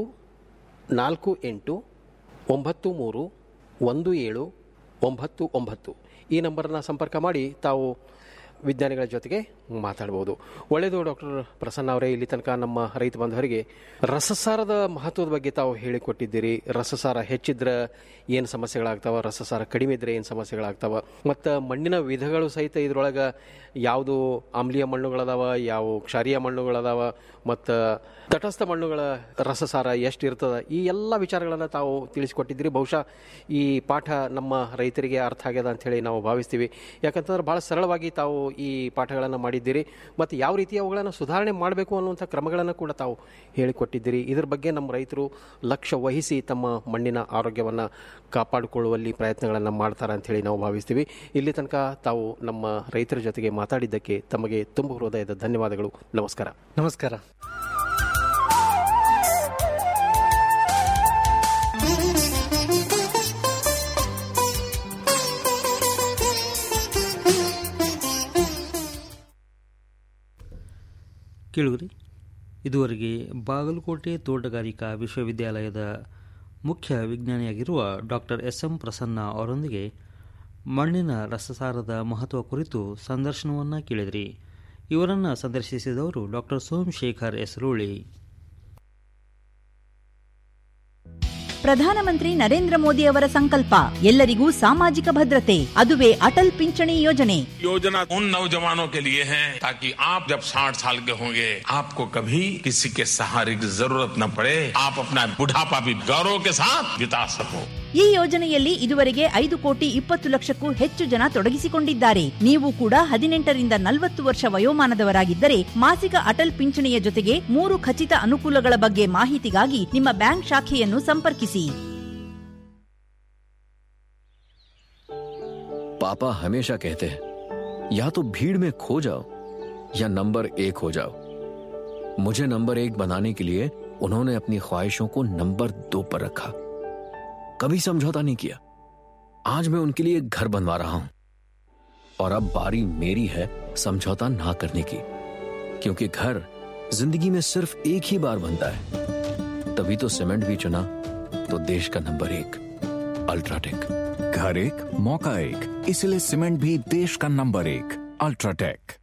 ನಾಲ್ಕು ಎಂಟು ಒಂಬತ್ತು ಮೂರು ಒಂದು ಏಳು ಒಂಬತ್ತು ಒಂಬತ್ತು ಈ ನಂಬರನ್ನ ಸಂಪರ್ಕ ಮಾಡಿ ತಾವು ವಿಜ್ಞಾನಿಗಳ ಜೊತೆಗೆ ಮಾತಾಡ್ಬೋದು ಒಳ್ಳೆಯದು ಡಾಕ್ಟರ್ ಪ್ರಸನ್ನ ಅವರೇ ಇಲ್ಲಿ ತನಕ ನಮ್ಮ ರೈತ ಬಾಂಧವರಿಗೆ ರಸಸಾರದ ಮಹತ್ವದ ಬಗ್ಗೆ ತಾವು ಹೇಳಿಕೊಟ್ಟಿದ್ದೀರಿ ರಸಸಾರ ಹೆಚ್ಚಿದ್ರೆ ಏನು ಸಮಸ್ಯೆಗಳಾಗ್ತಾವ ರಸಸಾರ ಕಡಿಮೆ ಇದ್ರೆ ಏನು ಸಮಸ್ಯೆಗಳಾಗ್ತಾವ ಮತ್ತು ಮಣ್ಣಿನ ವಿಧಗಳು ಸಹಿತ ಇದ್ರೊಳಗೆ ಯಾವುದು ಆಮ್ಲೀಯ ಮಣ್ಣುಗಳದಾವ ಯಾವ ಕ್ಷಾರೀಯ ಮಣ್ಣುಗಳದಾವ ಮತ್ತು ತಟಸ್ಥ ಮಣ್ಣುಗಳ ರಸಸಾರ ಎಷ್ಟು ಇರ್ತದ ಈ ಎಲ್ಲ ವಿಚಾರಗಳನ್ನು ತಾವು ತಿಳಿಸಿಕೊಟ್ಟಿದ್ದೀರಿ ಬಹುಶಃ ಈ ಪಾಠ ನಮ್ಮ ರೈತರಿಗೆ ಅರ್ಥ ಆಗ್ಯದ ಅಂಥೇಳಿ ನಾವು ಭಾವಿಸ್ತೀವಿ ಯಾಕಂತಂದ್ರೆ ಭಾಳ ಸರಳವಾಗಿ ತಾವು ಈ ಪಾಠಗಳನ್ನು ಮಾಡಿದ್ದೀರಿ ಮತ್ತು ಯಾವ ರೀತಿ ಅವುಗಳನ್ನು ಸುಧಾರಣೆ ಮಾಡಬೇಕು ಅನ್ನುವಂಥ ಕ್ರಮಗಳನ್ನು ಕೂಡ ತಾವು ಹೇಳಿಕೊಟ್ಟಿದ್ದೀರಿ ಇದ್ರ ಬಗ್ಗೆ ನಮ್ಮ ರೈತರು ಲಕ್ಷ್ಯ ವಹಿಸಿ ತಮ್ಮ ಮಣ್ಣಿನ ಆರೋಗ್ಯವನ್ನು ಕಾಪಾಡಿಕೊಳ್ಳುವಲ್ಲಿ ಪ್ರಯತ್ನಗಳನ್ನು ಮಾಡ್ತಾರೆ ಅಂಥೇಳಿ ನಾವು ಭಾವಿಸ್ತೀವಿ ಇಲ್ಲಿ ತನಕ ತಾವು ನಮ್ಮ ರೈತರ ಜೊತೆಗೆ ಮಾತಾಡಿದ್ದಕ್ಕೆ ತಮಗೆ ತುಂಬ ಹೃದಯದ ಧನ್ಯವಾದಗಳು ನಮಸ್ಕಾರ ನಮಸ್ಕಾರ ಕೇಳುಗರಿ ಇದುವರೆಗೆ ಬಾಗಲಕೋಟೆ ತೋಟಗಾರಿಕಾ ವಿಶ್ವವಿದ್ಯಾಲಯದ ಮುಖ್ಯ ವಿಜ್ಞಾನಿಯಾಗಿರುವ ಡಾಕ್ಟರ್ ಎಸ್ ಎಂ ಪ್ರಸನ್ನ ಅವರೊಂದಿಗೆ ಮಣ್ಣಿನ ರಸಸಾರದ ಮಹತ್ವ ಕುರಿತು ಸಂದರ್ಶನವನ್ನು ಕೇಳಿದ್ರಿ ಇವರನ್ನು ಸಂದರ್ಶಿಸಿದವರು ಡಾಕ್ಟರ್ ಸೋಮಶೇಖರ್ ಎಸ್ ರೂಳಿ ಪ್ರಧಾನಮಂತ್ರಿ ನರೇಂದ್ರ ಮೋದಿ ಅವರ ಸಂಕಲ್ಪ ಎಲ್ಲರಿಗೂ ಸಾಮಾಜಿಕ ಭದ್ರತೆ ಅದುವೇ ಅಟಲ್ ಪಿಂಚಣಿ ಯೋಜನೆ योजना उन नौजवानों के लिए है ताकि आप जब 60 साल के होंगे आपको कभी किसी के सहारे की जरूरत न पड़े आप अपना बुढ़ापा भी गौरव के साथ बिता सको ಈ ಯೋಜನೆಯಲ್ಲಿ ಇದುವರೆಗೆ ಐದು ಕೋಟಿ ಇಪ್ಪತ್ತು ಲಕ್ಷಕ್ಕೂ ಹೆಚ್ಚು ಜನ ತೊಡಗಿಸಿಕೊಂಡಿದ್ದಾರೆ ನೀವು ಕೂಡ ಹದಿನೆಂಟರಿಂದ ನಲವತ್ತು ವರ್ಷ ವಯೋಮಾನದವರಾಗಿದ್ದರೆ ಮಾಸಿಕ ಅಟಲ್ ಪಿಂಚಣಿಯ ಜೊತೆಗೆ ಮೂರು ಖಚಿತ ಅನುಕೂಲಗಳ ಬಗ್ಗೆ ಮಾಹಿತಿಗಾಗಿ ನಿಮ್ಮ ಬ್ಯಾಂಕ್ ಶಾಖೆಯನ್ನು ಸಂಪರ್ಕಿಸಿ पापा हमेशा कहते हैं या तो भीड़ में खो जाओ या नंबर एक हो जाओ मुझे नंबर एक बनाने के लिए उन्होंने अपनी ख्वाहिशों को नंबर दो पर रखा कभी समझौता नहीं किया आज मैं उनके लिए घर बनवा रहा हूं और अब बारी मेरी है समझौता ना करने की क्योंकि घर जिंदगी में सिर्फ एक ही बार बनता है तभी तो सीमेंट भी चुना तो देश का नंबर एक अल्ट्राटेक घर एक मौका एक इसलिए सीमेंट भी देश का नंबर एक अल्ट्राटेक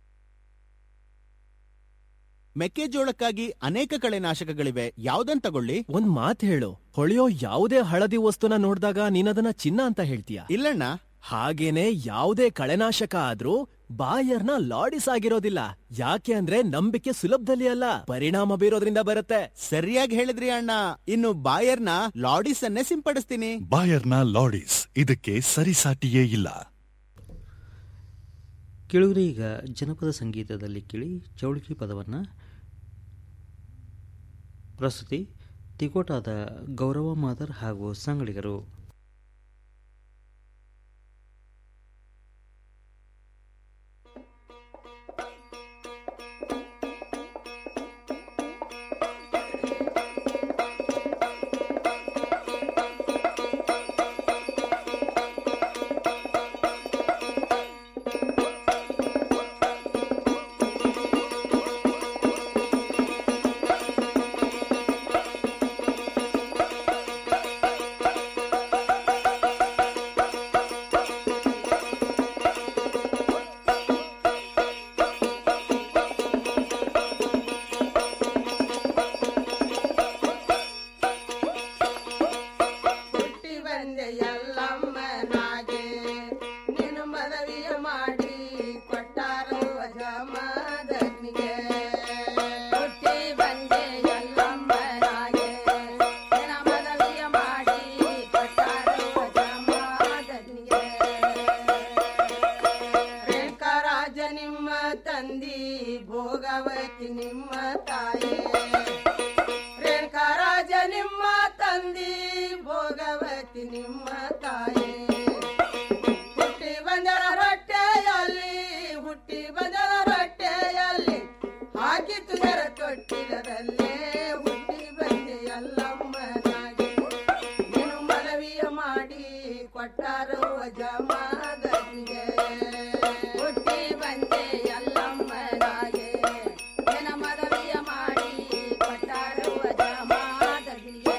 ಮೆಕ್ಕೆಜೋಳಕ್ಕಾಗಿ ಅನೇಕ ಕಳೆನಾಶಕಗಳಿವೆ ಯಾವ್ದನ್ ತಗೊಳ್ಳಿ ಒಂದ್ ಮಾತ್ ಹೇಳು ಹೊಳೆಯೋ ಯಾವುದೇ ಹಳದಿ ವಸ್ತುನ ನೋಡಿದಾಗ ನೀನದನ್ನ ಚಿನ್ನ ಅಂತ ಹೇಳ್ತೀಯ ಇಲ್ಲಣ್ಣ ಹಾಗೇನೆ ಯಾವುದೇ ಕಳೆನಾಶಕ ಆದ್ರೂ ಬಾಯರ್ನ ಲಾಡಿಸ್ ಆಗಿರೋದಿಲ್ಲ ಯಾಕೆ ಅಂದ್ರೆ ನಂಬಿಕೆ ಸುಲಭದಲ್ಲಿ ಅಲ್ಲ ಪರಿಣಾಮ ಬೀರೋದ್ರಿಂದ ಬರುತ್ತೆ ಸರಿಯಾಗಿ ಹೇಳಿದ್ರಿ ಅಣ್ಣ ಇನ್ನು ಬಾಯರ್ನ ಲಾಡಿಸ್ ಅನ್ನೇ ಸಿಂಪಡಿಸ್ತೀನಿ ಬಾಯರ್ನ ಲಾಡಿಸ್ ಇದಕ್ಕೆ ಸರಿಸಾಟಿಯೇ ಇಲ್ಲ ಕೇಳುಗರೆ ಈಗ ಜನಪದ ಸಂಗೀತದಲ್ಲಿ ಕೇಳಿ ಚೌಳಿಕಿ ಪದವನ್ನು ಪ್ರಸ್ತುತಿ ತಿಕೋಟಾದ ಗೌರವ ಮಾದರ್ ಹಾಗೂ ಸಂಗಡಿಗರು ಹುಟ್ಟಿ ಬಂದೆ ಎಲ್ಲಮ್ಮನಾಗೆ ನೀನು ಮದವಿಯ ಮಾಡಿ ಕೊಟ್ಟಾರು ಜಮದಗ್ನಿಗೆ ಹುಟ್ಟಿ ಬಂದೆ ಎಲ್ಲಮ್ಮನಾಗೆ ನಿನ್ನ ಮದವಿಯ ಮಾಡಿ ಕೊಟ್ಟಾರು ಜಮದಗ್ನಿಗೆ ರೇಖಾರಾಜ ನಿಮ್ಮ ತಂದಿ ಭೋಗವತಿ ನಿಮ್ಮ ತಾಯಿ ರೇಣುಕರಾಜ ನಿಮ್ಮ ತಂದಿ ಭೋಗವತಿ ನಿಮ್ಮ ತಾಯಿ ಹುಟ್ಟಿ ಬಂದರ ರೊಟ್ಟೆಯಲ್ಲಿ ಹುಟ್ಟಿ ಬಂದರ ರೊಟ್ಟೆಯಲ್ಲಿ ಹಾಕಿ ತುಗರ ತೊಟ್ಟಿಲದಲ್ಲೇ ಹುಟ್ಟಿ ಬಂದೆ ಎಲ್ಲಮ್ಮನಾಗಿ ನೀನು ಮನವಿಯ ಮಾಡಿ ಕೊಟ್ಟಾರೋ ಜಮಾದನಿಗೆ ಹುಟ್ಟಿ ಬಂದೆ ಎಲ್ಲಮ್ಮನಾಗೆ ನಿನ್ನ ಮನವಿಯ ಮಾಡಿ ಕೊಟ್ಟಾರೋ ಜಮಾದನಿಗೆ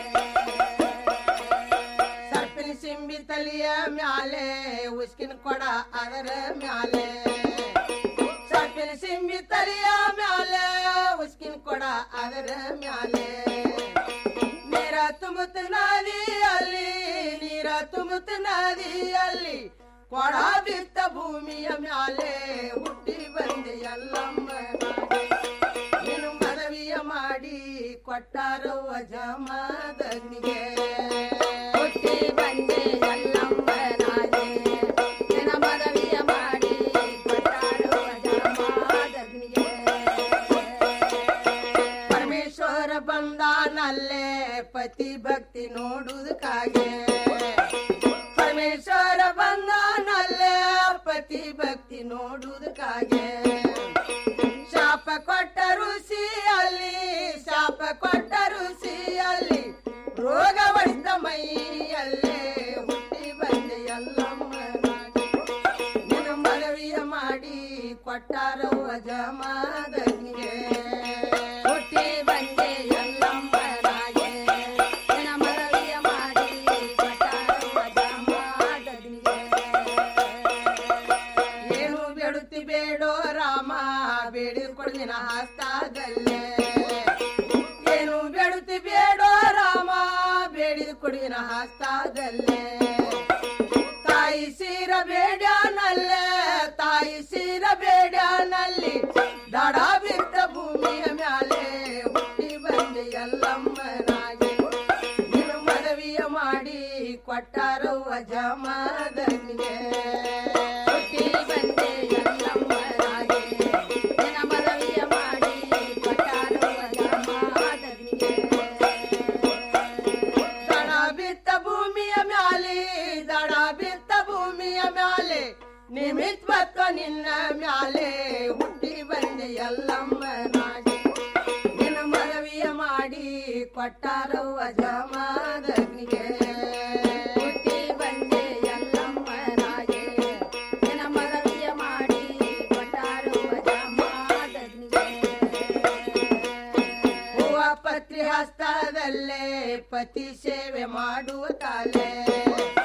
ಸರ್ಪಿನ ಸಿಂಬಿ ತಲಿಯ ಮ್ಯಾಲೆ ಉಸ್ಕಿನ ಕೊಡ ಅದರ ಮ್ಯಾಲೆ ಸರ್ಪಿನ ಸಿಂಬಿ ತಲಿಯ ಮ್ಯಾಲೆ ಉಸ್ಕಿನ ಕೊಡ ಅದರ ಮ್ಯಾಲೆ ನೀರ ತುಂಬುತ್ತ ನದಿಯಲ್ಲಿ ನೀರ ತುಂಬುತ್ತ ನದಿಯಲ್ಲಿ ಕೊಡ ಬಿತ್ತ ಭೂಮಿಯ ಮ್ಯಾಲೆ ಹುಟ್ಟಿ ಬಂದೆ ಎಲ್ಲಮ್ಮ ನೀನು ಮನವಿಯ ಮಾಡಿ ಕೊಟ್ಟಾರೋ ಜಮದನಿಗೆ ಹುಟ್ಟಿ ಬಂದೆ ಎಲ್ಲಮ್ಮನಾಗೆ ನಿನ್ನ ಮನವಿಯ ಮಾಡಿ ಕೊಟ್ಟಾರೋ ಜಮದನಿಗೆ ಪರಮೇಶ್ವರ ಬಂದಾನಲ್ಲೇ ಪತಿ ಭಕ್ತಿ ನೋಡುವುದಕ್ಕಾಗೆ ಪರಮೇಶ್ವರ ಬಂದಾನಲ್ಲೇ ಪತಿ ಭಕ್ತಿ ನೋಡುವುದಕ್ಕಾಗೆ ಶಾಪ ಕೊಟ್ಟ ಋಷಿಯಲ್ಲಿ ಶಾಪ ಕೊಟ್ಟ ಋಷಿಯಲ್ಲಿ ರೋಗ ಹೊಡೆದ ಮೈಯಲ್ಲೇ ಹುಟ್ಟಿ ಬಂದೆ ಎಲ್ಲಮ್ಮನಾಗಿ ನಿನ್ನ ಮನವಿಯ ಮಾಡಿ ಕೊಟ್ಟಾರೋ ಜಮಾದನಿಗೆ ಹುಟ್ಟಿ ಬಂದೆ ಎಲ್ಲಮ್ಮನಾಗೆ ನಿನ್ನ ಮನವಿಯ ಮಾಡಿ ಕೊಟ್ಟಾರೋ ಜಮಾದನಿಗೆ ಏನು ಬೇಡುತ್ತಿ ಬೇಡೋ ರಾಮ ಬೇಡಿದ್ ಕೊಡ್ದಿನ ಹಸ್ತಾದಲ್ಲೇ ಏನು ಬೇಡುತ್ತಿ ಬೇಡೋ ರಾಮ ಬೇಡಿದ್ ಕೊಡಿನ ಹಸ್ತಾದಲ್ಲೇ ತಾಯಿ ಸೀರ ಬೇಡ್ಯಾನಲ್ಲೇ ತಾಯಿ ಸೀರ ಬೇಡ್ಯಾನಲ್ಲಿ ದಡ ಬಿದ್ದ ಭೂಮಿಯ ಮ್ಯಾಲೆ ಹುಟ್ಟಿ ಬಂದೆ ಎಲ್ಲಮ್ಮನಾಗಿ ನೀನು ಮನವಿಯ ಮಾಡಿ ಕೊಟ್ಟಾರೋ ಜಮದನಿಗೆ ಹುಟ್ಟಿ ಬಂದೆ ಎಲ್ಲಮ್ಮನಾಗಿ ನಿನ್ನ ಮನವಿಯ ಮಾಡಿ ಕೊಟ್ಟಾರೋ ಜಮದನಿಗೆ ದಡ ಬಿತ್ತ ಭೂಮಿಯ ಮ್ಯಾಲೆ ದಡ ಬಿತ್ತ ಭೂಮಿಯ ಮ್ಯಾಲೆ ಮಾಡಿ ಕೊಟ್ಟಾರವ್ವ ಜಮಾದಗ್ನಿಗೆ ಹುಟ್ಟಿ ಬಂದೆ ಎಲ್ಲಮ್ಮನಾಗೆ ನಿನ್ನ ಮರವಿಯ ಮಾಡಿ ಕೊಟ್ಟಾರವ್ವ ಜಮಾದಗ್ನಿಗೆ ಹೂವ ಪತ್ರಿ ಹಸ್ತದಲ್ಲೇ ಪತಿ ಸೇವೆ ಮಾಡುತ್ತಾಳೆ